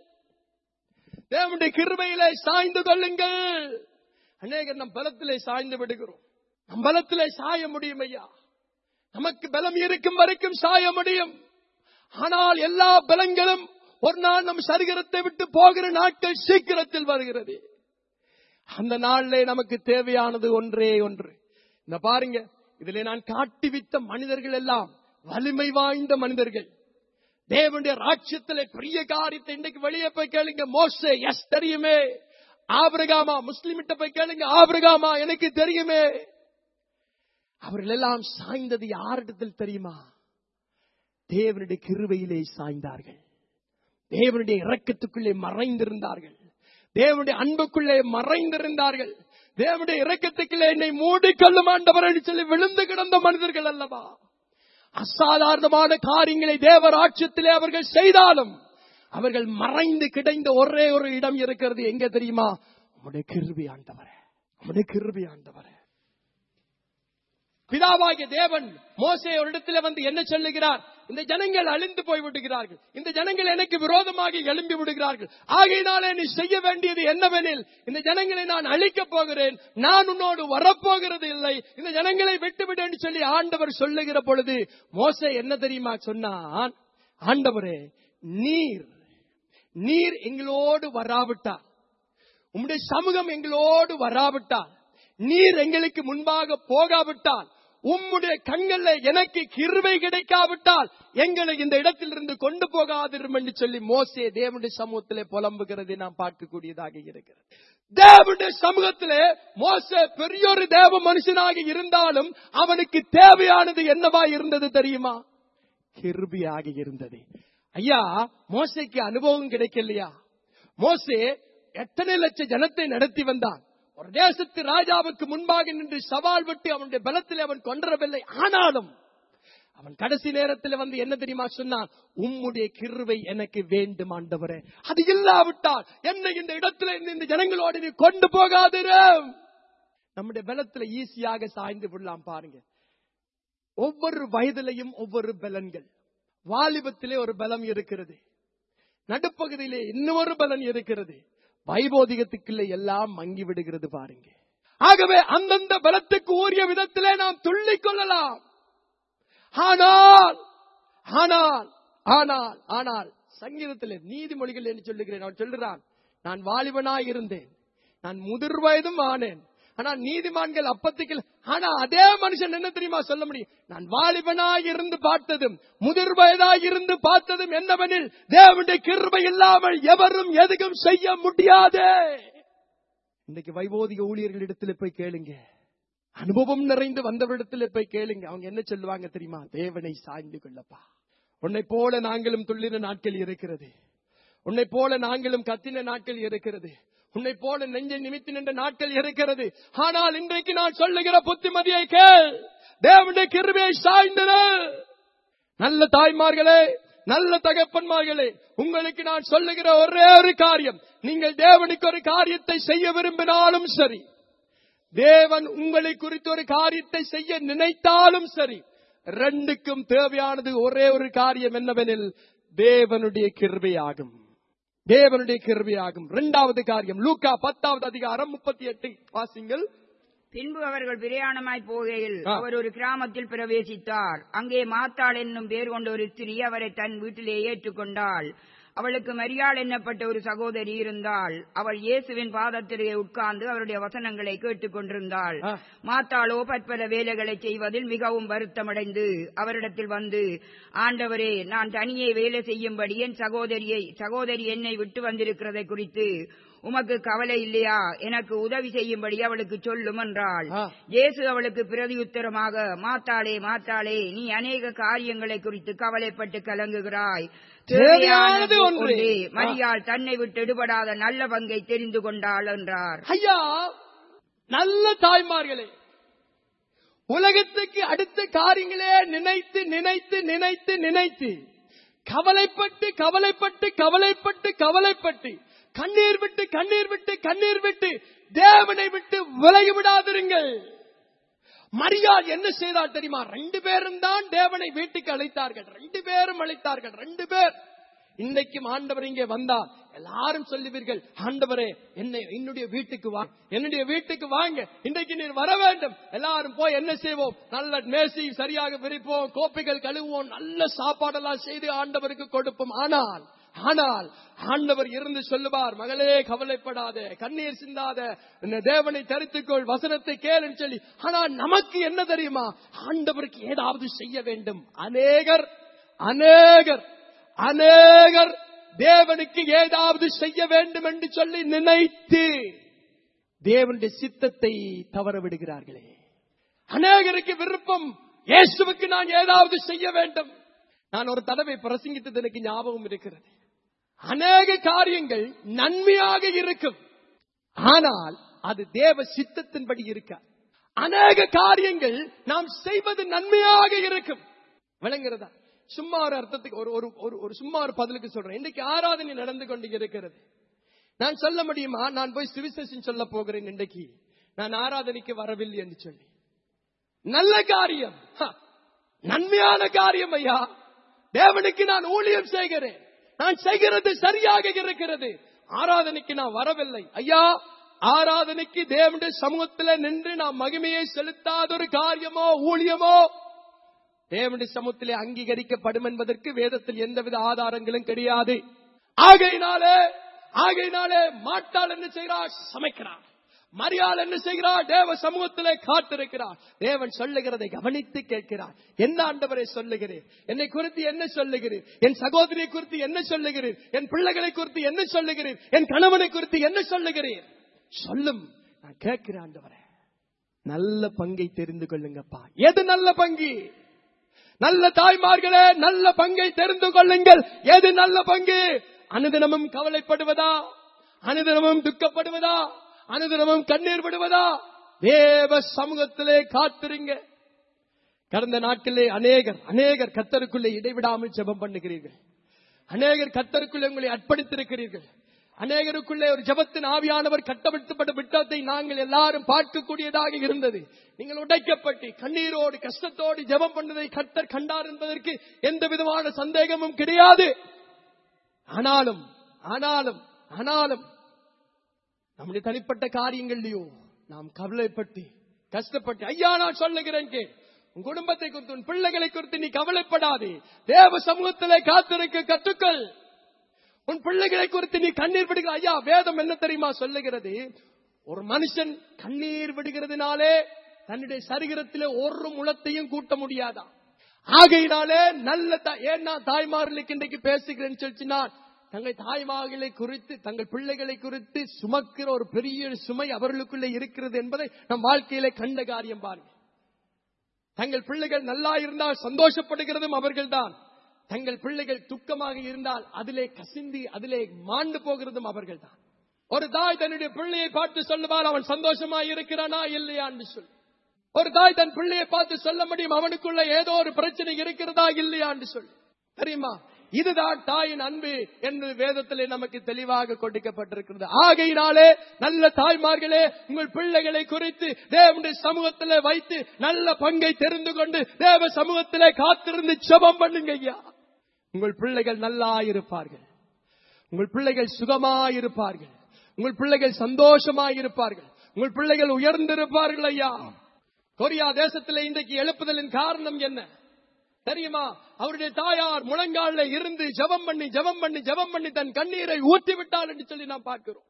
தேவனுடைய கிருபையிலே சாய்ந்து கொள்ளுங்கள் அநேகர் நம் பலத்திலே சாய்ந்து விடுகிறோம் நம் பலத்திலே சாய முடியும் ஐயா நமக்கு பலம் இருக்கும் வரைக்கும் சாய முடியும் ஆனால் எல்லா பலங்களும் ஒரு நாள் நம் சரீரத்தை விட்டு போகிற நாட்கள் சீக்கிரத்தில் வருகிறது அந்த நாளிலே நமக்கு தேவையானது ஒன்றே ஒன்று இந்த பாருங்க இதிலே நான் காட்டிவித்த மனிதர்கள் எல்லாம் வலிமை வாய்ந்த மனிதர்கள் தேவனுடைய ராட்சியத்திலே பெரிய காரியத்தை இன்னைக்கு வெளியே போய் கேளுங்க மோசே எஸ் தெரியுமே ஆபிரகாமா முஸ்லிமிட்ட போய் கேளுங்க ஆபிரகாமா எனக்கு தெரியுமே அவர்கள் எல்லாம் சாய்ந்தது யாரிடத்தில் தெரியுமா தேவனுடைய கிருபையிலே சாய்ந்தார்கள் தேவனுடைய இரக்கத்துக்குள்ளே மறைந்திருந்தார்கள் தேவனுடைய அன்புக்குள்ளே மறைந்திருந்தார்கள் தேவனுடைய இரக்கத்துக்குள்ளே என்னை மூடிக்கொள்ளும் ஆண்டவர் என்று சொல்லி விழுந்து கிடந்த மனிதர்கள் அல்லவா அசாதாரணமான காரியங்களை தேவராட்சியத்திலே அவர்கள் செய்தாலும் அவர்கள் மறைந்து கிடைந்த ஒரே ஒரு இடம் இருக்கிறது எங்க தெரியுமா உம்முடைய கிருபி ஆண்டவரே உம்முடைய கிருபி ஆண்டவரே பிதாவாகிய தேவன் மோசே ஒரு இடத்துல வந்து என்ன சொல்லுகிறார் இந்த ஜனங்கள் அழிந்து போய் விடுகிறார்கள் இந்த ஜனங்கள் எனக்கு விரோதமாக எழும்பி விடுகிறார்கள் ஆகையினாலே நீ செய்ய வேண்டியது என்னவெனில் இந்த ஜனங்களை நான் அழிக்கப் போகிறேன் நான் உன்னோடு வரப்போகிறது இல்லை இந்த ஜனங்களை விட்டுவிடு என்று சொல்லி ஆண்டவர் சொல்லுகிற பொழுது மோசே என்ன தெரியுமா சொன்னான் ஆண்டவரே நீர் நீர் எங்களோடு வராவிட்டால் உம்முடைய சமூகம் எங்களோடு வராவிட்டால் நீர் எங்களுக்கு முன்பாக போகாவிட்டால் உம்முடைய கண்கள்ல எனக்கு கிருபை கிடைக்காவிட்டால் எங்களை இந்த இடத்திலிருந்து கொண்டு போகாதிரும் என்று சொல்லி மோசே தேவனுடைய சமூகத்திலே புலம்புகிறதை நாம் பார்க்கக்கூடியதாக இருக்கிறது தேவனுடைய சமூகத்திலே மோசே பெரியொரு தேவ மனுஷனாக இருந்தாலும் அவனுக்கு தேவையானது என்னவா இருந்தது தெரியுமா கிருபியாக இருந்தது ஐயா மோசைக்கு அனுபவம் கிடைக்கலையா மோசே எத்தனை லட்சம் ஜனத்தை நடத்தி வந்தான் ஒரு தேசத்து ராஜாவுக்கு முன்பாக நின்று சவால் விட்டு அவனுடைய பலத்தில் அவன் கொன்றவில்லை ஆனாலும் அவன் கடைசி நேரத்தில் வந்து என்ன தெரியுமா சொன்னான் உம்முடைய கிருவை எனக்கு வேண்டும் ஆண்டவரே அது இல்லாவிட்டால் என்னை இந்த இடத்துல இருந்து இந்த ஜனங்களோடு நீ கொண்டு போகாதிரும் நம்முடைய பலத்துல ஈஸியாக சாய்ந்து விடலாம் பாருங்க ஒவ்வொரு வயதிலையும் ஒவ்வொரு பலன்கள் வாலிபத்திலே ஒரு பலம் இருக்கிறது நடுப்பகுதியிலே இன்னொரு பலன் இருக்கிறது வைபோதிகத்துக்குள்ள எல்லாம் மங்கி விடுகிறது பாருங்க ஆகவே அந்தந்த பலத்துக்கு ஊறிய விதத்திலே நாம் துள்ளிக் கொள்ளலாம் ஆனால் ஆனால் ஆனால் ஆனால் சங்கீதத்தில் நீதிமொழிகள் என்று சொல்லுகிறேன் அவன் சொல்லுகிறான் நான் வாலிபனாய் இருந்தேன் நான் முதிர் வயதும் ஆனேன் ஆனா நீதிமான்கள் அப்பத்துக்கு ஆனா அதே மனுஷன் என்ன தெரியுமா சொல்ல முடியும் நான் வாலிபனாய் இருந்து பார்த்ததும் முதிர் வயதாய் இருந்து பார்த்ததும் என்னவெனில் தேவனுடைய கிருபை இல்லாமல் எவரும் எதுவும் செய்ய முடியாது இன்னைக்கு வைபோதிக ஊழியர்களிடத்துல போய் கேளுங்க அனுபவம் நிறைந்து வந்தவரிடத்துல போய் கேளுங்க அவங்க என்ன சொல்லுவாங்க தெரியுமா தேவனை சாய்ந்து கொள்ளப்பா உன்னை போல நாங்களும் துள்ளின நாட்கள் இருக்கிறது உன்னை போல நாங்களும் கத்தின நாட்கள் இருக்கிறது உன்னை போல நெஞ்சை நிமித்தி நின்ற நாட்கள் இருக்கிறது ஆனால் இன்றைக்கு நான் சொல்லுகிற புத்திமதியை கேள் தேவனுடைய கிருபையை சாய்ந்தன நல்ல தாய்மார்களே நல்ல தகப்பன்மார்களே உங்களுக்கு நான் சொல்லுகிற ஒரே ஒரு காரியம் நீங்கள் தேவனுக்கு ஒரு காரியத்தை செய்ய விரும்பினாலும் சரி தேவன் உங்களை குறித்து ஒரு காரியத்தை செய்ய நினைத்தாலும் சரி ரெண்டுக்கும் தேவையானது ஒரே ஒரு காரியம் என்னவெனில் தேவனுடைய கிருபையாகும் தேவனுடைய கிருபையாகும் இரண்டாவது காரியம் லூக்கா பத்தாவது அதிகாரம் முப்பத்தி எட்டு வாசிங்கள் பின்பு அவர்கள் பிரயாணமாய் போகையில் ஆ. அவர் ஒரு கிராமத்தில் பிரவேசித்தார் அங்கே மாத்தாள் என்னும் பேர் கொண்ட ஒரு ஸ்திரீ அவரை தன் வீட்டிலே ஏற்றுக்கொண்டாள் அவளுக்கு மரியாள் என்னப்பட்ட ஒரு சகோதரி இருந்தாள் அவள் இயேசுவின் பாதத்திலே உட்கார்ந்து அவருடைய வசனங்களை கேட்டுக் கொண்டிருந்தாள் ஆ. மாத்தாளோ பற்பல வேலைகளை செய்வதில் மிகவும் வருத்தமடைந்து அவரிடத்தில் வந்து ஆண்டவரே நான் தனியே வேலை செய்யும்படி என் சகோதரியை சகோதரி என்னை விட்டு வந்திருக்கிறதை குறித்து உமக்கு கவலை இல்லையா எனக்கு உதவி செய்யும்படி அவளுக்கு சொல்லும் என்றாள் ஆ. இயேசு அவளுக்கு பிரதியுத்தரமாக மாத்தாளே மாத்தாளே நீ அநேக காரியங்களை குறித்து கவலைப்பட்டு கலங்குகிறாய் தேவையானது ஒன்றே. ஒன்றே. மரியாள் தன்னை விட்டு எடுபடாத நல்ல பங்கை தெரிந்து கொண்டாள் என்றார் ஐயா நல்ல தாய்மார்களே உலகத்துக்கு அடுத்த காரியங்களே நினைத்து நினைத்து நினைத்து நினைத்து கவலைப்பட்டு கவலைப்பட்டு கவலைப்பட்டு கவலைப்பட்டு கண்ணீர் விட்டு கண்ணீர் விட்டு கண்ணீர் விட்டு தேவனை விட்டு விலகி விடாதிருங்கள் மரியாள் என்ன செய்தால் தெரியுமா ரெண்டு பேரும் தான் தேவனை வீட்டுக்கு அழைத்தார்கள் ரெண்டு பேரும் அழைத்தார்கள் ரெண்டு பேர் இன்னைக்கும் ஆண்டவர் இங்கே வந்தார் எல்லாரும் சொல்லுவீர்கள் ஆண்டவரே என்னை என்னுடைய வீட்டுக்கு வா என்னுடைய வீட்டுக்கு வாங்க இன்றைக்கு நீர் வர வேண்டும் எல்லாரும் போய் என்ன செய்வோம் நல்ல மேசி சரியாக விரிப்போம் கோப்பைகள் கழுவுவோம் நல்ல சாப்பாடெல்லாம் செய்து ஆண்டவருக்கு கொடுப்போம் ஆனால் ஆனால் ஆண்டவர் இருந்து சொல்லுவார் மகளே கவலைப்படாத கண்ணீர் சிந்தாத இந்த தேவனை தரித்துக்கொள் வசனத்தை கேளுன்னு சொல்லி ஆனால் நமக்கு என்ன தெரியுமா ஆண்டவருக்கு ஏதாவது செய்ய வேண்டும் அநேகர் அநேகர் அநேகர் தேவனுக்கு ஏதாவது செய்ய வேண்டும் என்று சொல்லி நினைத்து தேவனுடைய சித்தத்தை தவற விடுகிறார்களே அநேகருக்கு விருப்பம் இயேசுவுக்கு நான் ஏதாவது செய்ய வேண்டும் நான் ஒரு தடவை பிரசங்கித்தது எனக்கு ஞாபகம் இருக்கிறது அநேக காரியங்கள் நன்மையாக இருக்கும் ஆனால் அது தேவ சித்தத்தின்படி இருக்க அநேக காரியங்கள் நாம் செய்வது நன்மையாக இருக்கும் விளங்குறதா சும்மா ஒரு அர்த்தத்துக்கு ஒரு ஒரு ஒரு- ஒரு சும்மா ஒரு பதிலுக்கு சொல்றேன் இன்னைக்கு ஆராதனை நடந்து கொண்டு இருக்கிறது நான் சொல்ல முடியுமா நான் போய் சுவிசேஷன் சொல்ல போகிறேன் இன்றைக்கு நான் ஆராதனைக்கு வரவில்லை என்று சொல்லி நல்ல காரியம் ஹ, நன்மையான காரியம் ஐயா தேவனுக்கு நான் ஊழியம் செய்கிறேன் நான் செய்கிறது சரியாக இருக்கிறது ஆராதனைக்கு நான் வரவில்லை ஐயா ஆராதனைக்கு தேவனுடைய சமூகத்தில் நின்று நாம் மகிமையை செலுத்தாத ஒரு காரியமோ ஊழியமோ தேவனுடைய சமூகத்திலே அங்கீகரிக்கப்படும் என்பதற்கு வேதத்தில் எந்தவித ஆதாரங்களும் கிடையாது ஆகையினாலே ஆகையினாலே மாட்டாள் என்ன செய்கிறார் சமைக்கிறார் மரியாள் என்ன செய்கிறார் தேவ சமூகத்திலே காத்திருக்கிறார் தேவன் சொல்லுகிறதை கவனித்து கேட்கிறார் என்ன ஆண்டவரை சொல்லுகிறேன் என்னை குறித்து என்ன சொல்லுகிறேன் என் சகோதரியை குறித்து என்ன சொல்லுகிறேன் என் பிள்ளைகளை குறித்து என்ன சொல்லுகிறேன் என் கணவனை குறித்து என்ன சொல்லுகிறேன் சொல்லும் நான் கேட்கிறேன் ஆண்டவரே நல்ல பங்கை தெரிந்து கொள்ளுங்கப்பா எது நல்ல பங்கு நல்ல தாய்மார்களே நல்ல பங்கை தெரிந்து கொள்ளுங்கள் எது நல்ல பங்கு அனுதினமும் கவலைப்படுவதா அனுதினமும் துக்கப்படுவதா அனுதினமும் கண்ணீர் விடுவதா தேவ சமூகத்திலே காத்திருங்க கடந்த நாட்களிலே அநேகர் அநேகர் கத்தருக்குள்ளே இடைவிடாமல் ஜெபம் பண்ணுகிறீர்கள் அநேகர் கத்தருக்குள்ளே உங்களை அர்ப்பணித்திருக்கிறீர்கள் அநேகருக்குள்ளே ஒரு ஜெபத்தின் ஆவியானவர் கட்டவிழ்த்தப்பட்ட விட்டத்தை நாங்கள் எல்லாரும் பார்க்கக்கூடியதாக இருந்தது நீங்கள் உடைக்கப்பட்டு கண்ணீரோடு கஷ்டத்தோடு ஜெபம் பண்ணதை கத்தர் கண்டார் என்பதற்கு எந்த விதமான சந்தேகமும் கிடையாது ஆனாலும் ஆனாலும் ஆனாலும் நம்முடைய தனிப்பட்ட காரியங்கள்லயோ நாம் கவலைப்பட்டு கஷ்டப்பட்டு ஐயா நான் சொல்லுகிறேன் கே உன் குடும்பத்தை குறித்து உன் பிள்ளைகளை குறித்து நீ கவலைப்படாதே தேவ சமூகத்திலே காத்திருக்க கற்றுக்கள் உன் பிள்ளைகளை குறித்து நீ கண்ணீர் விடுகிற ஐயா வேதம் என்ன தெரியுமா சொல்லுகிறது ஒரு மனுஷன் கண்ணீர் விடுகிறதுனாலே தன்னுடைய சரீரத்திலே ஒரு முளத்தையும் கூட்ட முடியாதா ஆகையினாலே நல்ல தா- ஏன்னா தாய்மார்களுக்கு இன்றைக்கு பேசுகிறேன்னு சொல்லிச்சுன்னா தங்கள் தாய்மார்களை குறித்து தங்கள் பிள்ளைகளை குறித்து சுமக்கிற ஒரு பெரிய சுமை அவர்களுக்குள்ளே இருக்கிறது என்பதை நம் வாழ்க்கையிலே கண்ட காரியம் பாருங்க தங்கள் பிள்ளைகள் நல்லா இருந்தால் சந்தோஷப்படுகிறதும் அவர்கள்தான் தங்கள் பிள்ளைகள் துக்கமாக இருந்தால் அதிலே கசிந்து அதிலே மாண்டு போகிறதும் அவர்கள்தான் ஒரு தாய் தன்னுடைய பிள்ளையை பார்த்து சொல்லுவாள் அவன் சந்தோஷமா இருக்கிறானா இல்லையா என்று சொல்லி ஒரு தாய் தன் பிள்ளையை பார்த்து சொல்ல முடியும் அவனுக்குள்ள ஏதோ ஒரு பிரச்சனை இருக்கிறதா இல்லையா என்று சொல்லி தெரியுமா இதுதான் தாயின் அன்பு என்று வேதத்திலே நமக்கு தெளிவாக கொடுக்கப்பட்டிருக்கிறது ஆகையினாலே நல்ல தாய்மார்களே உங்கள் பிள்ளைகளை குறித்து தேவனுடைய சமூகத்திலே வைத்து நல்ல பங்கை தெரிந்து கொண்டு தேவ சமூகத்திலே காத்திருந்து ஜெபம் பண்ணுங்க ஐயா உங்கள் பிள்ளைகள் நல்லா இருப்பார்கள் உங்கள் பிள்ளைகள் சுகமாயிருப்பார்கள் உங்கள் பிள்ளைகள் சந்தோஷமாயிருப்பார்கள் உங்கள் பிள்ளைகள் உயர்ந்திருப்பார்கள் ஐயா கொரியா தேசத்திலே இன்றைக்கு எழுப்புதலின் காரணம் என்ன தெரியுமா அவருடைய தாயார் முழங்கால இருந்து ஜெபம் பண்ணி ஜெபம் பண்ணி ஜெபம் பண்ணி தன் கண்ணீரை ஊற்றி விட்டாள் என்று சொல்லி நாம் பார்க்கிறோம்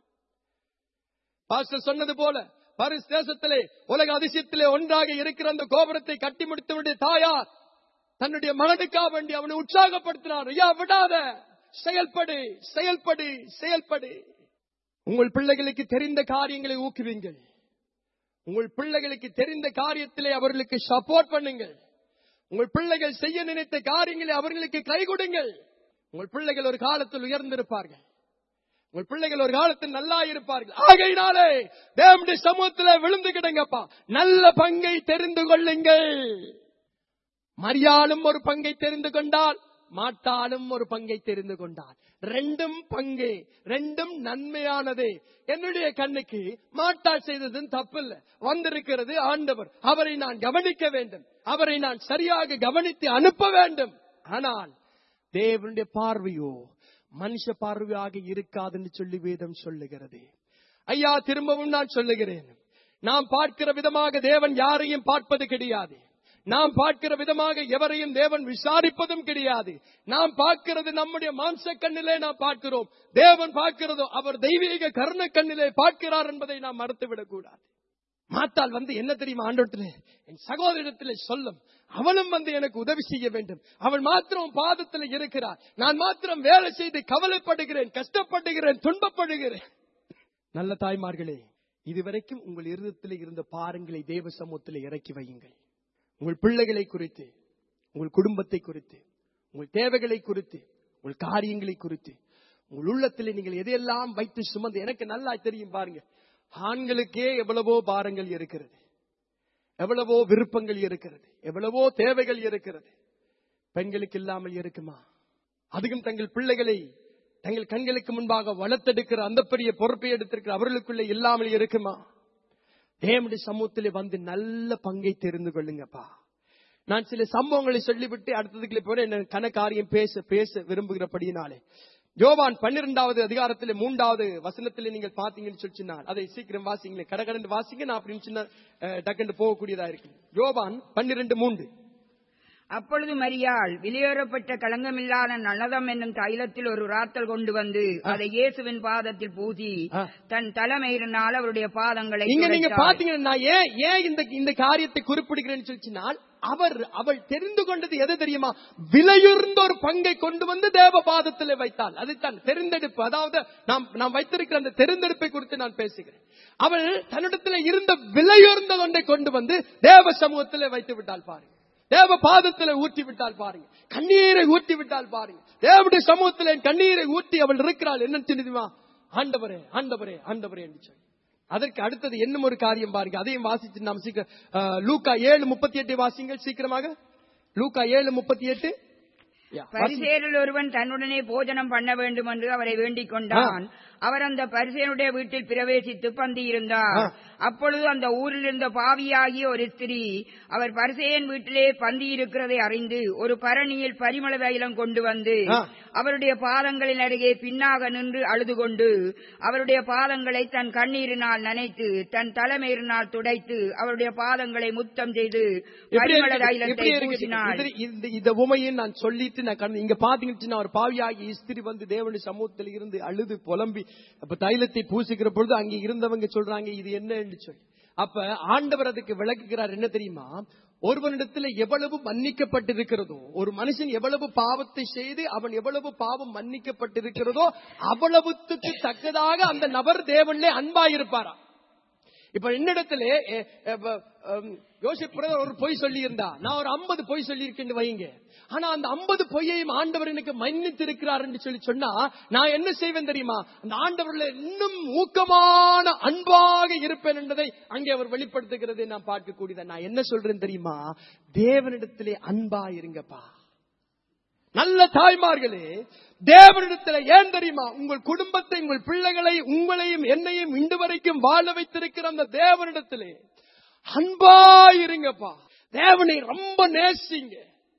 பாஸ்டர் சொன்னது போல பாரிஸ் தேசத்திலே உலக அதிசயத்திலே ஒன்றாக இருக்கிற அந்த கோபுரத்தை கட்டி முடித்தவருடைய தாயார் தன்னுடைய மகனுக்காக வேண்டி அவனை உற்சாகப்படுத்தினார் ஐயா விடாத செயல்படு செயல்படு செயல்படு உங்கள் பிள்ளைகளுக்கு தெரிந்த காரியங்களை ஊக்குவீங்கள் உங்கள் பிள்ளைகளுக்கு தெரிந்த காரியத்திலே அவர்களுக்கு சப்போர்ட் பண்ணுங்கள் உங்கள் பிள்ளைகள் செய்ய நினைத்த காரியங்களை அவர்களுக்கு கை கொடுங்கள் உங்கள் பிள்ளைகள் ஒரு காலத்தில் உயர்ந்திருப்பார்கள் உங்கள் பிள்ளைகள் ஒரு காலத்தில் நல்லா இருப்பார்கள் ஆகையினாலே தேவனுடைய சமூகத்திலே விழுந்து கிடங்கப்பா நல்ல பங்கை தெரிந்து கொள்ளுங்கள் மரியாளும் ஒரு பங்கை தெரிந்து கொண்டால் மாட்டாலும் ஒரு பங்கை தெரிந்து கொண்டார் ரெண்டும் பங்கு ரெண்டும் நன்மையானதே என்னுடைய கண்ணுக்கு மாட்டாள் செய்ததும் தப்பில்ல வந்திருக்கிறது ஆண்டவர் அவரை நான் கவனிக்க வேண்டும் அவரை நான் சரியாக கவனித்து அனுப்ப வேண்டும் ஆனால் தேவனுடைய பார்வையோ மனுஷ பார்வையாக இருக்காதுன்னு சொல்லி வேதம் சொல்லுகிறது ஐயா திரும்பவும் நான் சொல்லுகிறேன் நாம் பார்க்கிற விதமாக தேவன் யாரையும் பார்ப்பது கிடையாது நாம் பார்க்கிற விதமாக எவரையும் தேவன் விசாரிப்பதும் கிடையாது நாம் பார்க்கிறது நம்முடைய மாம்ச கண்ணிலே நாம் பார்க்கிறோம் தேவன் பார்க்கிறதோ அவர் தெய்வீக கருண கண்ணிலே பார்க்கிறார் என்பதை நாம் மறுத்துவிடக் கூடாது மாத்தால் வந்து என்ன தெரியுமா ஆண்டோட்டிலே என் சகோதரிடத்திலே சொல்லும் அவளும் வந்து எனக்கு உதவி செய்ய வேண்டும் அவள் மாத்திரம் பாதத்தில் இருக்கிறார் நான் மாத்திரம் வேலை செய்து கவலைப்படுகிறேன் கஷ்டப்படுகிறேன் துன்பப்படுகிறேன் நல்ல தாய்மார்களே இதுவரைக்கும் உங்கள் இருதயத்தில் இருந்த பாருங்களை தேவ சமூகத்தில் இறக்கி வையுங்கள் உங்கள் பிள்ளைகளை குறித்து உங்கள் குடும்பத்தை குறித்து உங்கள் தேவைகளை குறித்து உங்கள் காரியங்களை குறித்து உங்கள் உள்ளத்திலே நீங்கள் எதையெல்லாம் வைத்து சுமந்து எனக்கு நல்லா தெரியும் பாருங்க ஆண்களுக்கே எவ்வளவோ பாரங்கள் இருக்கிறது எவ்வளவோ விருப்பங்கள் இருக்கிறது எவ்வளவோ தேவைகள் இருக்கிறது பெண்களுக்கு இல்லாமல் இருக்குமா அதுவும் தங்கள் பிள்ளைகளை தங்கள் கண்களுக்கு முன்பாக வளர்த்தெடுக்கிற அந்த பெரிய பொறுப்பை எடுத்திருக்கிற அவர்களுக்குள்ளே இல்லாமல் இருக்குமா தேவனுடைய சமூகத்திலே வந்து நல்ல பங்கை தெரிந்து கொள்ளுங்கப்பா நான் சில சம்பவங்களை சொல்லிவிட்டு அடுத்ததுக்குள்ள போற என்ன கனகாரியம் பேச பேச விரும்புகிறபடியினாலே யோவான் பன்னிரெண்டாவது அதிகாரத்திலே மூன்றாவது வசனத்திலே நீங்கள் பாத்தீங்கன்னு சொல்லிச்சுன்னா அதை சீக்கிரம் வாசிங்களே கடகடந்து வாசிங்க நான் அப்படின்னு சின்ன டக்குன்னு போகக்கூடியதா இருக்கு யோவான் பன்னிரெண்டு மூன்று அப்பொழுது மரியாள் வெளியேறப்பட்ட களங்கமில்லாத நலதம் என்னும் தைலத்தில் ஒரு ராத்தல் கொண்டு வந்து அதை இயேசுவின் பாதத்தில் பூசி ஆ. தன் தலைமையினால் அவருடைய பாதங்களை இங்க நீங்க துடைத்தாள். பாத்தீங்கன்னா நான் ஏன் ஏன் இந்த இந்த காரியத்தை குறிப்பிடுகிறேன்னு சொல்லிச்சுனால் அவர் அவள் தெரிந்து கொண்டது எது தெரியுமா விலையுர்ந்த ஒரு பங்கை கொண்டு வந்து தேவ பாதத்திலே வைத்தாள் அதுதான் தெரிந்தெடுப்பு அதாவது நாம் நாம் வைத்திருக்கிற அந்த தெரிந்தெடுப்பை குறித்து நான் பேசுகிறேன் அவள் தன்னிடத்தில் இருந்த விலையுர்ந்த ஒன்றை கொண்டு வந்து தேவ சமூகத்திலே வைத்து விட்டாள் பாருங்க தேவ பாதத்திலே ஊற்றி விட்டால் பாருங்க கண்ணீரை ஊற்றி விட்டால் பாருங்க தேவனுடைய சமூகத்திலே கண்ணீரை ஊற்றி அவள் இருக்கிறாள் என்ன தெரியுமா ஆண்டவரே ஆண்டவரே ஆண்டவரே என்று சொல்லி அதற்கு அடுத்தது இன்னும் ஒரு காரியம் பாருங்க அதையும் வாசிச்சு நாம் சீக்கிரம் அஹ், லூக்கா ஏழு முப்பத்தி எட்டு வாசிங்கள் சீக்கிரமாக லூக்கா ஏழு முப்பத்தி எட்டு பரிசேரில் ஒருவன் தன்னுடனே போஜனம் பண்ண வேண்டும் என்று அவரை வேண்டிக் கொண்டான் அவர் அந்த பரிசேனுடைய வீட்டில் பிரவேசித்து பந்தியிருந்தார் ஆ. அப்பொழுது அந்த ஊரில் இருந்த பாவியாகிய ஒரு ஸ்திரீ அவர் பரிசேயன் வீட்டிலே பந்தி இருக்கிறதை அறிந்து ஒரு பரணியில் பரிமள தைலம் கொண்டு வந்து ஆ. அவருடைய பாதங்களின் அருகே பின்னாக நின்று அழுது கொண்டு அவருடைய பாதங்களை தன் கண்ணீரினால் நனைத்து தன் தலைமையினால் துடைத்து அவருடைய பாதங்களை முத்தம் செய்து எப்படி பரிமள இருக்குது? தைலத்தை எப்படி இருக்குது? பூசினாள் இது- இந்த- இந்த உமையை நான் சொல்லிட்டு நான் கண்ணு- இங்க பாத்தீங்கன்னா ஒரு பாவியாகி இஸ்திரி வந்து தேவனுடைய சமூகத்தில் இருந்து அழுது புலம்பி அப்ப தைலத்தை பூசிக்கிற பொழுது அங்க இருந்தவங்க சொல்றாங்க இது என்னன்னு சொல்லி அப்ப ஆண்டவர் அதுக்கு விளக்குகிறார் என்ன தெரியுமா ஒருவனிடத்தில் எவ்வளவு மன்னிக்கப்பட்டிருக்கிறதோ ஒரு மனுஷன் எவ்வளவு பாவத்தை செய்து அவன் எவ்வளவு பாவம் மன்னிக்கப்பட்டிருக்கிறதோ அவ்வளவுத்துக்கு தக்கதாக அந்த நபர் தேவன்லே அன்பாயிருப்பாரா இப்ப என்னிடத்துல யோசிப் பிரதர் ஒரு பொய் சொல்லி இருந்தா நான் ஒரு ஐம்பது பொய் சொல்லி வைங்க ஆனா அந்த ஐம்பது பொய்யையும் ஆண்டவர் எனக்கு மன்னித்து இருக்கிறார் என்று சொல்லி சொன்னா நான் என்ன செய்வேன் தெரியுமா அந்த ஆண்டவர்ல இன்னும் ஊக்கமான அன்பாக இருப்பேன் என்பதை அங்கே அவர் வெளிப்படுத்துகிறதை நான் பார்க்கக்கூடியதை நான் என்ன சொல்றேன் தெரியுமா தேவனிடத்திலே அன்பா இருங்கப்பா நல்ல தாய்மார்களே தேவனிடத்தில் ஏன் தெரியுமா உங்கள் குடும்பத்தை உங்கள் பிள்ளைகளை உங்களையும் என்னையும் இன்று வரைக்கும் வாழ வைத்திருக்கிற அந்த தேவனிடத்திலே அன்பா இருங்கப்பா தேவனை ரொம்ப நேசிங்க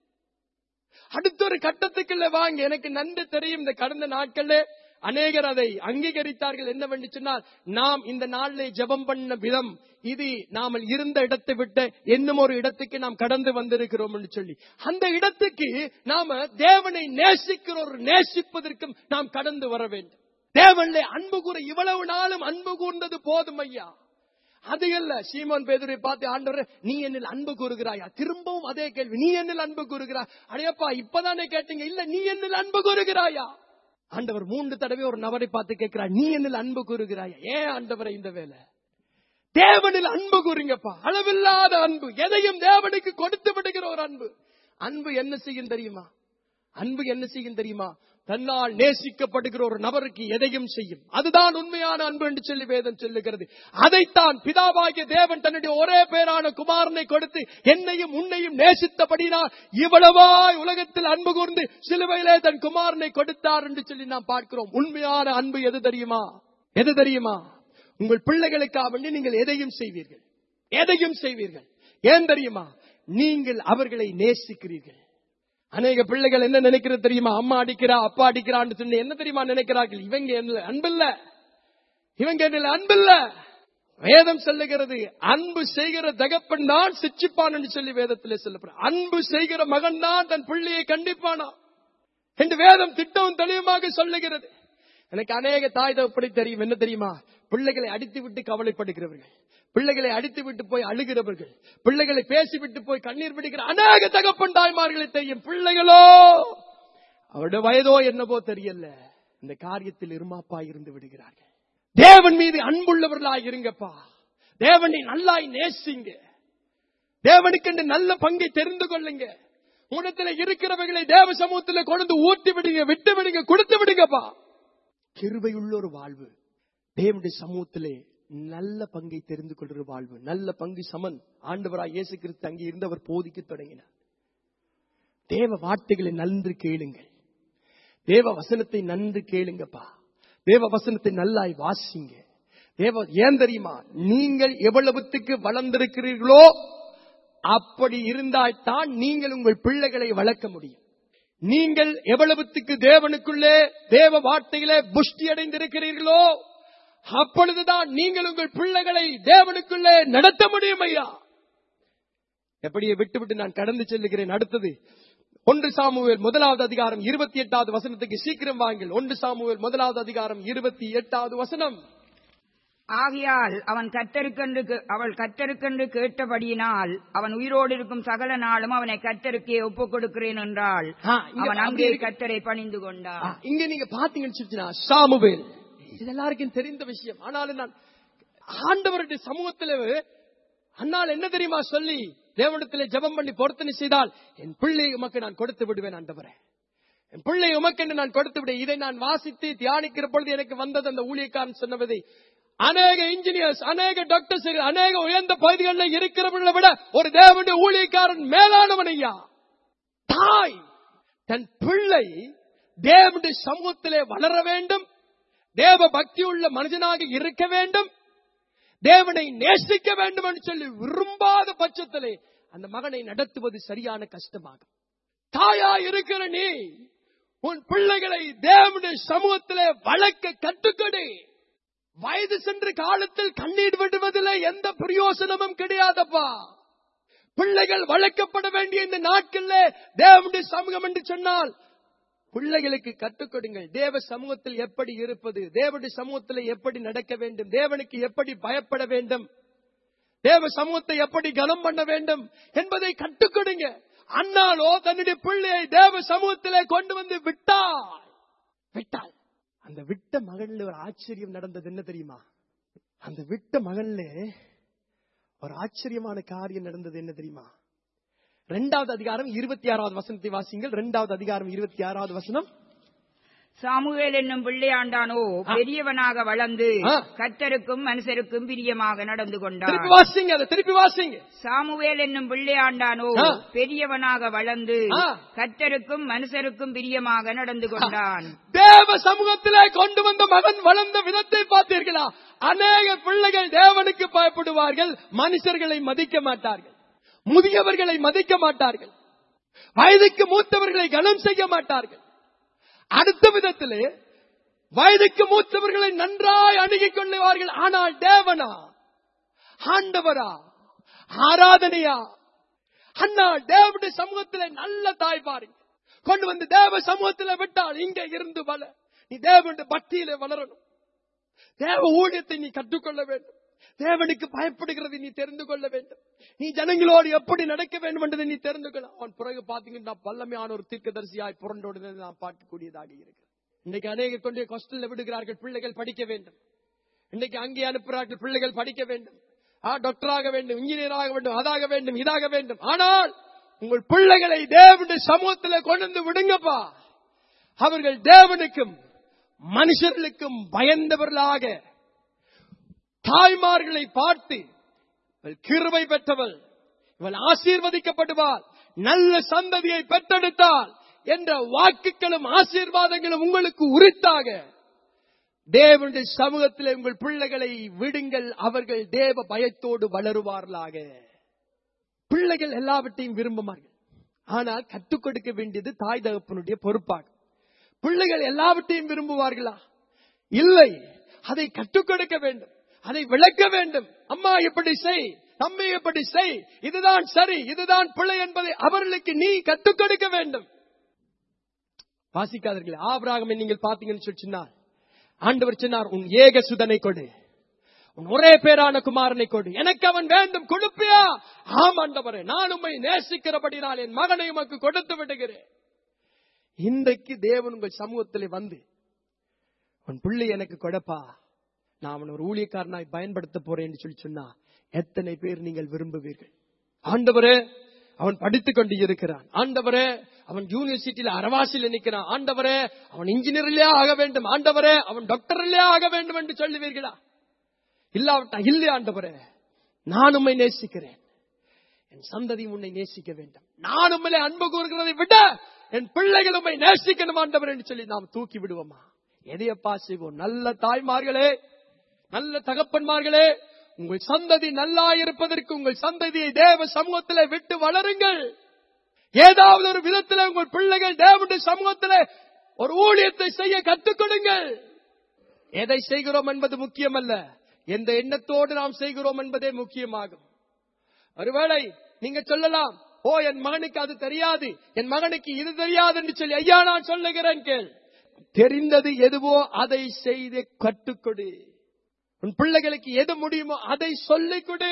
அடுத்த ஒரு கட்டத்துக்குள்ள வாங்க எனக்கு நன்றி தெரியும் இந்த கடந்த நாட்கள்ல அநேகர் அதை அங்கீகரித்தார்கள் என்னவென்று சொன்னால் நாம் இந்த நாளிலே ஜெபம் பண்ண விதம் இது நாமல் இருந்த இடத்தை விட்டு இன்னும் ஒரு இடத்துக்கு நாம் கடந்து வந்திருக்கிறோம் என்று சொல்லி அந்த இடத்துக்கு நாம தேவனை நேசிக்கிற ஒரு நேசிப்பதற்கும் நாம் கடந்து வர வேண்டும் தேவனிலே அன்பு கூற இவ்வளவு நாளும் அன்பு கூர்ந்தது போதும் ஐயா அது அல்ல சீமோன் பேதுரை பார்த்து ஆண்டவர் நீ என்னில் அன்பு கூறுகிறாயா திரும்பவும் அதே கேள்வி நீ என்னில் அன்பு கூறுகிறாய் அடையப்பா இப்பதானே கேட்டீங்க இல்ல நீ என்னில் அன்பு கூறுகிறாயா ஆண்டவர் மூன்று தடவை ஒரு நபரை பார்த்து கேட்கிறார் நீ என்னில் அன்பு கூறுகிறாயா ஏன் ஆண்டவரை இந்த வேலை தேவனில் அன்பு கூறுங்கப்பா அளவில்லாத அன்பு எதையும் தேவனுக்கு கொடுத்து விடுகிற ஒரு அன்பு அன்பு என்ன செய்யும் தெரியுமா அன்பு என்ன செய்யும் தெரியுமா தன்னால் நேசிக்கப்படுகிற ஒரு நபருக்கு எதையும் செய்யும் அதுதான் உண்மையான அன்பு என்று சொல்லி வேதம் சொல்லுகிறது அதைத்தான் பிதாவாகிய தேவன் தன்னுடைய ஒரே பேரான குமாரனை கொடுத்து என்னையும் உன்னையும் நேசித்தபடினால் இவ்வளவாய் உலகத்தில் அன்பு கூர்ந்து சிலுவையிலே தன் குமாரனை கொடுத்தார் என்று சொல்லி நாம் பார்க்கிறோம் உண்மையான அன்பு எது தெரியுமா எது தெரியுமா உங்கள் பிள்ளைகளுக்காக வேண்டி நீங்கள் எதையும் செய்வீர்கள் எதையும் செய்வீர்கள் ஏன் தெரியுமா நீங்கள் அவர்களை நேசிக்கிறீர்கள் அநேக பிள்ளைகள் என்ன நினைக்கிறது தெரியுமா அம்மா அடிக்கிறா அப்பா அடிக்கிறான்னு சொல்லி என்ன தெரியுமா நினைக்கிறார்கள் இவங்க என்ன அன்பில்ல இவங்க என்ன அன்பில்ல வேதம் சொல்லுகிறது அன்பு செய்கிற தகப்பன் தான் சிச்சிப்பான் என்று சொல்லி வேதத்திலே சொல்லப்படுற அன்பு செய்கிற மகன் தான் தன் பிள்ளையை கண்டிப்பானா என்று வேதம் திட்டமும் தெளிவுமாக சொல்லுகிறது எனக்கு அநேக தாய் தகப்படி தெரியும் என்ன தெரியுமா பிள்ளைகளை அடித்து விட்டு கவலைப்படுகிறவர்கள் பிள்ளைகளை அடித்து விட்டு போய் அழுகிறவர்கள் பிள்ளைகளை பேசிவிட்டு போய் கண்ணீர் பிடிக்கிற அநேக தகப்பன் தாய்மார்களை தெரியும் பிள்ளைகளோ அவருடைய வயதோ என்னவோ தெரியல இந்த காரியத்தில் இருமாப்பா இருந்து விடுகிறார்கள் தேவன் மீது அன்புள்ளவர்களாய் இருங்கப்பா தேவனை நல்லாய் நேசிங்க தேவனுக்கு நல்ல பங்கை தெரிந்து கொள்ளுங்க உனத்துல இருக்கிறவர்களை தேவ சமூகத்துல கொண்டு ஊட்டி விடுங்க விட்டு விடுங்க கொடுத்து விடுங்கப்பா கிருபையுள்ள ஒரு வாழ்வு தேவனுடைய சமூகத்திலே நல்ல பங்கை தெரிந்து கொள்கிற வாழ்வு நல்ல பங்கு சமன் ஆண்டவராய் இயேசு கிறிஸ்து அங்கே இருந்தவர் போதிக்க தொடங்கினார் தேவ வார்த்தைகளை நன்று கேளுங்கள் தேவ வசனத்தை நன்று கேளுங்கப்பா தேவ வசனத்தை நல்லாய் வாசிங்க தேவ ஏன் தெரியுமா நீங்கள் எவ்வளவுத்துக்கு வளர்ந்திருக்கிறீர்களோ அப்படி இருந்தால்தான் நீங்கள் உங்கள் பிள்ளைகளை வளர்க்க முடியும் நீங்கள் எவ்வளவுத்துக்கு தேவனுக்குள்ளே தேவ வார்த்தையிலே புஷ்டி அடைந்திருக்கிறீர்களோ அப்பொழுதுதான் நீங்கள் உங்கள் பிள்ளைகளை தேவனுக்குள்ளே நடத்த முடியும் ஐயா எப்படியே விட்டு விட்டு நான் கடந்து செல்லுகிறேன் அடுத்தது ஒன்று சாமுவேல் முதலாவது அதிகாரம் இருபத்தி எட்டாவது வசனத்துக்கு சீக்கிரம் வாங்கள் ஒன்று சாமுவேல் முதலாவது அதிகாரம் இருபத்தி எட்டாவது வசனம் ஆகையால் அவன் கத்தருக்கென்று கே- அவள் கத்தருக்கென்று கேட்டபடியினால் அவன் உயிரோடு இருக்கும் சகல நாளும் அவனை கத்தருக்கே ஒப்புக் கொடுக்கிறேன் என்றால் ஆ, இங்க அவன் அப்படி அங்கே இருக்கு. கத்தரை பணிந்து கொண்டான் ஆ, இங்க நீங்க பாத்தீங்கன்னு சொல்லிச்சுனா, சாமுவேல் இது எல்லாருக்கும் தெரிந்த விஷயம் ஆனாலும் நான் ஆண்டவருடைய சமூகத்தில் அன்னால் என்ன தெரியுமா சொல்லி தேவனிடத்திலே ஜெபம் பண்ணி பொருத்தனை செய்தால் என் பிள்ளை உமக்கு நான் கொடுத்து விடுவேன் ஆண்டவரே என் பிள்ளை உமக்கு என்று நான் கொடுத்து விட இதை நான் வாசித்து தியானிக்கிற பொழுது எனக்கு வந்தது அந்த ஊழியக்காரன் சொன்னதை அநேக இன்ஜினியர்ஸ் அநேக டாக்டர்ஸ் அநேக உயர்ந்த பகுதிகளில் இருக்கிறவர்களை விட ஒரு தேவனுடைய ஊழியக்காரன் மேலானவன் ஐயா தாய் தன் பிள்ளை தேவனுடைய சமூகத்திலே வளர வேண்டும் தேவ பக்தி உள்ள மனுஷனாக இருக்க வேண்டும் தேவனை நேசிக்க வேண்டும் என்று சொல்லி விரும்பாத பட்சத்திலே அந்த மகனை நடத்துவது சரியான கஷ்டமாகும் தாயா இருக்கிற நீ உன் பிள்ளைகளை தேவனுடைய சமூகத்திலே வளர்க்க கட்டுக்கொடு வயது சென்ற காலத்தில் கண்ணீர் விடுவதில் எந்த பிரயோசனமும் கிடையாதப்பா பிள்ளைகள் வளர்க்கப்பட வேண்டிய இந்த நாட்கள்ல தேவனுடைய சமூகம் என்று சொன்னால் பிள்ளைகளுக்கு கற்றுக் கொடுங்கள் தேவ சமூகத்தில் எப்படி இருப்பது தேவனுடைய சமூகத்தில் எப்படி நடக்க வேண்டும் தேவனுக்கு எப்படி பயப்பட வேண்டும் தேவ சமூகத்தை எப்படி கனம் பண்ண வேண்டும் என்பதை கற்றுக் கொடுங்க அண்ணாலோ தன்னுடைய பிள்ளையை தேவ சமூகத்திலே கொண்டு வந்து விட்டாள் விட்டாள் அந்த விட்ட மகன்ல ஒரு ஆச்சரியம் நடந்தது என்ன தெரியுமா அந்த விட்ட மகன்ல ஒரு ஆச்சரியமான காரியம் நடந்தது என்ன தெரியுமா இரண்டாவது அதிகாரம் இருபத்தி ஆறாவது வசனத்தை வாசிங்கள் இரண்டாவது அதிகாரம் இருபத்தி ஆறாவது வசனம் சாமுவேல் என்னும் பிள்ளையாண்டானோ ஆ. பெரியவனாக வளர்ந்து ஆ. கர்த்தருக்கும் மனுஷருக்கும் பிரியமாக நடந்து கொண்டான் திருப்பி வாசிங்க அதை திருப்பி வாசிங்க சாமுவேல் என்னும் பிள்ளையாண்டானோ ஆ. பெரியவனாக வளர்ந்து ஆ. கர்த்தருக்கும் மனுஷருக்கும் பிரியமாக நடந்து கொண்டான் தேவ சமூகத்திலே கொண்டு வந்த மகன் வளர்ந்த விதத்தை பார்த்தீர்களா அநேக பிள்ளைகள் தேவனுக்கு பயப்படுவார்கள் மனுஷர்களை மதிக்க மாட்டார்கள் முதியவர்களை மதிக்க மாட்டார்கள் வயதுக்கு மூத்தவர்களை கனம் செய்ய மாட்டார்கள் அடுத்த விதத்திலே வயதுக்கு மூத்தவர்களை நன்றாய் அணுகிக் கொள்ளுவார்கள் ஆனால் தேவனா ஆண்டவரா ஆராதனையா அண்ணா தேவனுடைய சமூகத்திலே நல்ல தாய் பாருங்க கொண்டு வந்து தேவ சமூகத்திலே விட்டால் இங்க இருந்து வள நீ தேவனுடைய பக்தியிலே வளரணும் தேவ ஊழியத்தை நீ கற்றுக்கொள்ள வேண்டும் தேவனுக்கு பயப்படுகிறதை நீ தெரிந்து கொள்ள வேண்டும் நீ ஜனங்களோடு எப்படி நடக்க வேண்டும் என்பதை நீ தெரிந்து கொள்ள அவன் பிறகு பாத்தீங்கன்னா பல்லமையான ஒரு தீர்க்கதரிசியாய் புரண்டோடு நாம் பார்க்கக்கூடியதாக இருக்கு இன்னைக்கு அநேக கொண்டு ஹாஸ்டல்ல விடுகிறார்கள் பிள்ளைகள் படிக்க வேண்டும் இன்னைக்கு அங்கே அனுப்புகிறார்கள் பிள்ளைகள் படிக்க வேண்டும் ஆ, டாக்டர் ஆக வேண்டும் இன்ஜினியர் ஆக வேண்டும் அதாக வேண்டும் இதாக வேண்டும் ஆனால் உங்கள் பிள்ளைகளை தேவனுடைய சமூகத்தில் கொண்டு வந்து விடுங்கப்பா அவர்கள் தேவனுக்கும் மனுஷர்களுக்கும் பயந்தவர்களாக தாய்மார்களை பார்த்து இவள் கிருபை பெற்றவள் இவள் ஆசீர்வதிக்கப்படுவாள் நல்ல சந்ததியை பெற்றெடுத்தாள் என்ற வாக்குகளும் ஆசீர்வாதங்களும் உங்களுக்கு உரித்தாக தேவனுடைய சமூகத்திலே உங்கள் பிள்ளைகளை விடுங்கள் அவர்கள் தேவ பயத்தோடு வளருவார்களாக பிள்ளைகள் எல்லாவற்றையும் விரும்புவார்கள் ஆனால் கற்றுக் கொடுக்க வேண்டியது தாய் தகப்பனுடைய பொறுப்பாகும் பிள்ளைகள் எல்லாவற்றையும் விரும்புவார்களா இல்லை அதை கற்றுக் கொடுக்க வேண்டும் அதை விளக்க வேண்டும் அம்மா இப்படி செய் தம்பி இப்படி செய் இதுதான் சரி இதுதான் பிள்ளை என்பதை அவர்களுக்கு நீ கற்றுக் கொடுக்க வேண்டும் வாசிக்காதீர்கள் ஆபிராகமை நீங்கள் பார்த்தீங்கன்னு சொல்லி சொன்னார் ஆண்டவர் சொன்னார் உன் ஏக சுதனை கொடு உன் ஒரே பேரான குமாரனை கொடு எனக்கு அவன் வேண்டும் கொடுப்பியா ஆம் ஆண்டவரே நான் உம்மை நேசிக்கிறபடினால் என் மகனை உமக்கு கொடுத்து விடுகிறேன் இன்றைக்கு தேவன் உங்கள் சமூகத்திலே வந்து உன் பிள்ளை எனக்கு கொடுப்பா நான் அவன் ஒரு ஊழியக்காரனாய் பயன்படுத்த போறேன் என்று சொல்லி சொன்னா எத்தனை பேர் நீங்கள் விரும்புவீர்கள் ஆண்டவரே அவன் படித்துக் கொண்டு இருக்கிறான் ஆண்டவரே அவன் யூனிவர்சிட்டியில அரவாசியில் நிற்கிறான் ஆண்டவரே அவன் இன்ஜினியரிலே ஆக வேண்டும் ஆண்டவரே அவன் டாக்டரிலே ஆக வேண்டும் என்று சொல்லுவீர்களா இல்லாவிட்டா இல்லை ஆண்டவரே நான் உம்மை நேசிக்கிறேன் என் சந்ததி உன்னை நேசிக்க வேண்டும் நான் உண்மையிலே அன்பு கூறுகிறதை விட என் பிள்ளைகள் உண்மை நேசிக்கணும் ஆண்டவர் என்று சொல்லி நாம் தூக்கி விடுவோமா எதையப்பா செய்வோம் நல்ல தாய்மார்களே நல்ல தகப்பன்மார்களே உங்கள் சந்ததி நல்லா இருப்பதற்கு உங்கள் சந்ததியை தேவ சமூகத்திலே விட்டு வளருங்கள் ஏதாவது ஒரு விதத்தில் உங்கள் பிள்ளைகள் தேவனுடைய சமூகத்திலே ஒரு ஊழியத்தை செய்ய கற்றுக் கொடுங்கள் எதை செய்கிறோம் என்பது முக்கியமல்ல எந்த எண்ணத்தோடு நாம் செய்கிறோம் என்பதே முக்கியமாகும் ஒருவேளை நீங்க சொல்லலாம் ஓ என் மகனுக்கு அது தெரியாது என் மகனுக்கு இது தெரியாது என்று சொல்லி ஐயா நான் சொல்லுகிறேன் கேள் தெரிந்தது எதுவோ அதை செய்து கற்றுக்கொடு உன் பிள்ளைகளுக்கு எது முடியுமோ அதை சொல்லிக் கொடு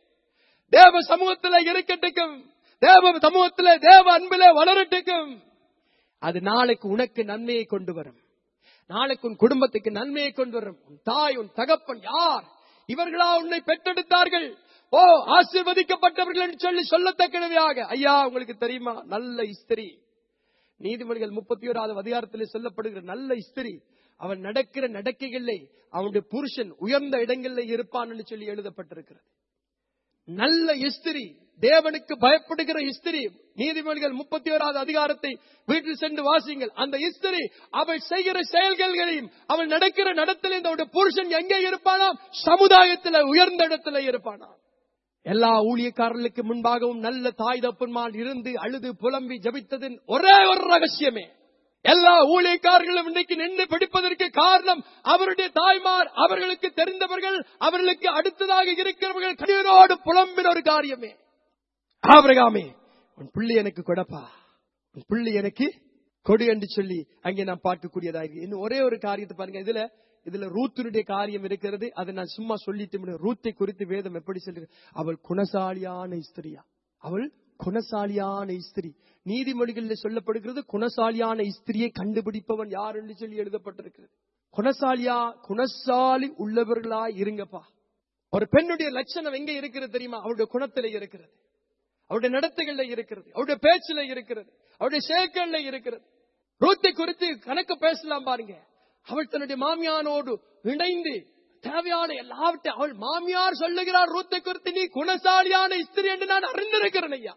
தேவ சமூகத்தில் இருக்கட்டுக்கும் தேவ சமூகத்தில் தேவ அன்பிலே வளரட்டுக்கும் அது நாளைக்கு உனக்கு நன்மையை கொண்டு வரும் நாளைக்கு உன் குடும்பத்துக்கு நன்மையை கொண்டு வரும் உன் தாய் உன் தகப்பன் யார் இவர்களா உன்னை பெற்றெடுத்தார்கள் ஓ ஆசீர்வதிக்கப்பட்டவர்கள் என்று சொல்லி சொல்லத்தக்கனவையாக ஐயா உங்களுக்கு தெரியுமா நல்ல இஸ்திரி நீதிமொழிகள் முப்பத்தி ஓராவது அதிகாரத்தில் சொல்லப்படுகிற நல்ல இஸ்திரி அவன் நடக்கிற நடக்கைகளிலே அவனுடைய புருஷன் உயர்ந்த இடங்களில் இருப்பான் என்று சொல்லி எழுதப்பட்டிருக்கிறது நல்ல இஸ்திரி தேவனுக்கு பயப்படுகிற இஸ்திரி நீதிமொழிகள் முப்பத்தி ஓராவது அதிகாரத்தை வீட்டில் சென்று வாசிங்கள் அந்த இஸ்திரி அவள் செய்கிற செயல்களையும் அவள் நடக்கிற நடத்தில இந்த புருஷன் எங்கே இருப்பானாம் சமுதாயத்தில் உயர்ந்த இடத்துல இருப்பானாம் எல்லா ஊழியக்காரர்களுக்கு முன்பாகவும் நல்ல தாய் தப்பன்மால் இருந்து அழுது புலம்பி ஜபித்ததின் ஒரே ஒரு ரகசியமே எல்லா ஊழியக்காரர்களும் இன்னைக்கு நின்று பிடிப்பதற்கு காரணம் அவருடைய தாய்மார் அவர்களுக்கு தெரிந்தவர்கள் அவர்களுக்கு அடுத்ததாக இருக்கிறவர்கள் கண்ணீரோடு புலம்பின ஒரு காரியமே ஆபிரகாமே உன் பிள்ளை எனக்கு கொடப்பா உன் பிள்ளை எனக்கு கொடு என்று சொல்லி அங்கே நான் பார்க்கக்கூடியதா இருக்கு இன்னும் ஒரே ஒரு காரியத்தை பாருங்க இதுல இதுல ரூத்தினுடைய காரியம் இருக்கிறது அதை நான் சும்மா சொல்லிட்டு முடியும். ரூத்தை குறித்து வேதம் எப்படி சொல்றது அவள் குணசாலியான ஸ்திரியா அவள் குணசாலியான ஸ்திரி நீதிமொழிகளில் சொல்லப்படுகிறது குணசாலியான ஸ்திரியை கண்டுபிடிப்பவன் யார் என்று சொல்லி எழுதப்பட்டிருக்கிறது குணசாலியா குணசாலி உள்ளவர்களா இருங்கப்பா ஒரு பெண்ணுடைய லட்சணம் எங்க இருக்கிறது தெரியுமா அவருடைய குணத்திலே இருக்கிறது அவருடைய நடத்தைகள்ல இருக்கிறது அவருடைய பேச்சுல இருக்கிறது அவருடைய செயற்கள்ல இருக்கிறது ரூத்தை குறித்து கணக்கு பேசலாம் பாருங்க அவள் தன்னுடைய மாமியானோடு இணைந்து தேவையான எல்லாவற்றையும் அவள் மாமியார் சொல்லுகிறார் ரூத்தை குறித்து நீ குணசாலியான ஸ்திரி என்று நான் அறிந்திருக்கிறேன் ஐயா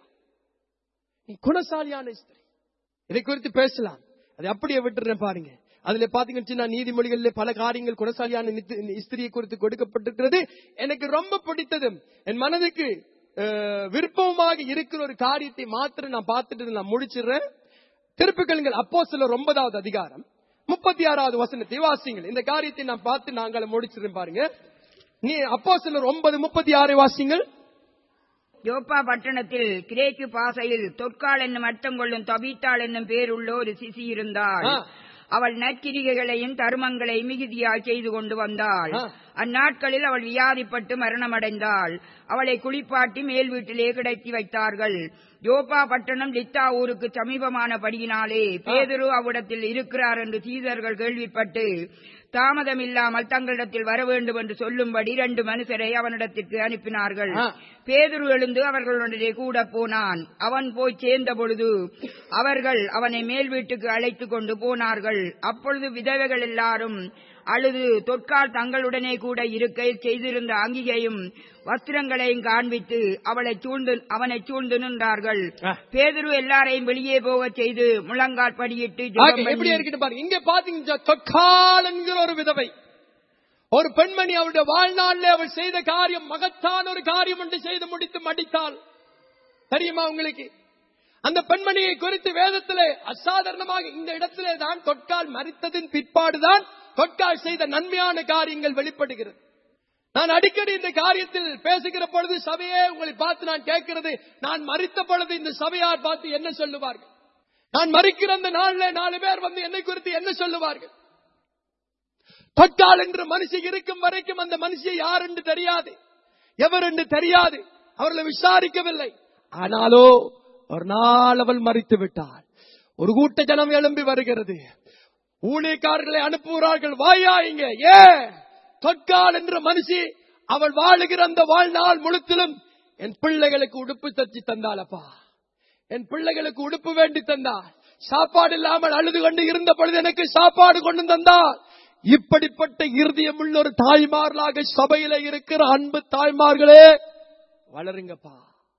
நீ குணசாலியான ஸ்திரி இதை குறித்து பேசலாம் அதை அப்படியே விட்டுறேன் பாருங்க அதுல பாத்தீங்கன்னா நீதிமொழிகளில் பல காரியங்கள் குணசாலியான நித்து- ஸ்திரியை குறித்து கொடுக்கப்பட்டிருக்கிறது எனக்கு ரொம்ப பிடித்தது என் மனதுக்கு அஹ், விருப்பமாக இருக்கிற ஒரு காரியத்தை மாத்திரம் நான் பார்த்துட்டு நான் முடிச்சிடுறேன் திருப்புக்களுங்கள் அப்போ சில ஒன்பதாவது அதிகாரம் முப்பத்தி ஆறாவது வசனத்தை வாசிங்கள் இந்த காரியத்தை நான் பார்த்து நாங்கள் முடிச்சிடுறேன் பாருங்க நீ அப்போ சிலர் ஒன்பது முப்பத்தி ஆறு வாசிங்கள் யோப்பா பட்டணத்தில் கிரேக்கு பாசையில் தொற்கால் என்னும் அர்த்தம் கொள்ளும் தபீத்தாள் என்னும் பேருள்ள ஒரு சிசி இருந்தாள் ஆ. அவள் நற்கிரிகைகளையும் தருமங்களையும் மிகுதியாய் செய்து கொண்டு வந்தாள் ஆ. அந்நாட்களில் அவள் வியாதிப்பட்டு மரணமடைந்தாள் அவளை குளிப்பாட்டி மேல் வீட்டிலே கிடத்தி வைத்தார்கள் யோப்பா பட்டணம் லித்தா ஊருக்கு சமீபமானபடியினாலே பேதுரு அவ்விடத்தில் இருக்கிறார் என்று சீதர்கள் கேள்விப்பட்டு தாமதமில்லாமல் தங்களிடத்தில் வர வேண்டும் என்று சொல்லும்படி இரண்டு மனுஷரை அவனிடத்திற்கு அனுப்பினார்கள் ஆ. பேதுரு எழுந்து அவர்களுடைய கூட போனான் அவன் போய் சேர்ந்த பொழுது அவர்கள் அவனை மேல் வீட்டுக்கு அழைத்துக் கொண்டு போனார்கள் அப்பொழுது விதவைகள் எல்லாரும் அழுது தொற்கால் தங்களுடனே கூட இருக்கையில் செய்திருந்த அங்கிகையும் வஸ்திரங்களையும் காண்பித்து அவளை சூழ்ந்து அவனை சூழ்ந்து நின்றார்கள் ஆ. பேதுரு எல்லாரையும் வெளியே போகச் செய்து முழங்கால் படியிட்டு ஆக, ஜெபம் எப்படி பண்ணி- இருக்கு பாருங்க இங்க பாத்தீங்க தொக்கால் என்கிற ஒரு விதவை ஒரு பெண்மணி அவருடைய வாழ்நாளில் அவள் செய்த காரியம் மகத்தான ஒரு காரியம் என்று செய்து முடித்து மடித்தாள் தெரியுமா உங்களுக்கு அந்த பெண்மணியை குறித்து வேதத்திலே அசாதாரணமாக இந்த இடத்திலே தான் தொட்கால் மறித்ததின் பிற்பாடுதான் தொட்கால் செய்த நன்மையான காரியங்கள் வெளிப்படுகிறது நான் அடிக்கடி இந்த காரியத்தில் பேசுகிற பொழுது சபையே உங்களை பார்த்து நான் கேட்கிறது நான் மறித்த பொழுது இந்த சபையார் பார்த்து என்ன சொல்லுவார்கள் நான் மறிக்கிற அந்த நாள்ல நாலு பேர் வந்து என்னை குறித்து என்ன சொல்லுவார்கள் தொட்டால் என்று மனுஷி இருக்கும் வரைக்கும் அந்த மனுஷி யார் என்று தெரியாது எவர் என்று தெரியாது அவர்களை விசாரிக்கவில்லை ஆனாலோ ஒரு நாள் அவள் மறித்து விட்டாள் ஒரு கூட்ட ஜனம் எழும்பி வருகிறது ஊழியக்காரர்களை அனுப்புகிறார்கள் வாயா இங்க ஏ தொற்கால் என்ற மனுஷி அவள் வாழுகிற அந்த வாழ்நாள் முழுத்திலும் என் பிள்ளைகளுக்கு உடுப்பு தச்சு தந்தாளப்பா என் பிள்ளைகளுக்கு உடுப்பு வேண்டி தந்தாள் சாப்பாடு இல்லாமல் அழுது கொண்டு இருந்த பொழுது எனக்கு சாப்பாடு கொண்டு தந்தாள் இப்படிப்பட்ட இருதயமுள்ள ஒரு தாய்மார்களாக சபையில இருக்கிற அன்பு தாய்மார்களே வளருங்கப்பா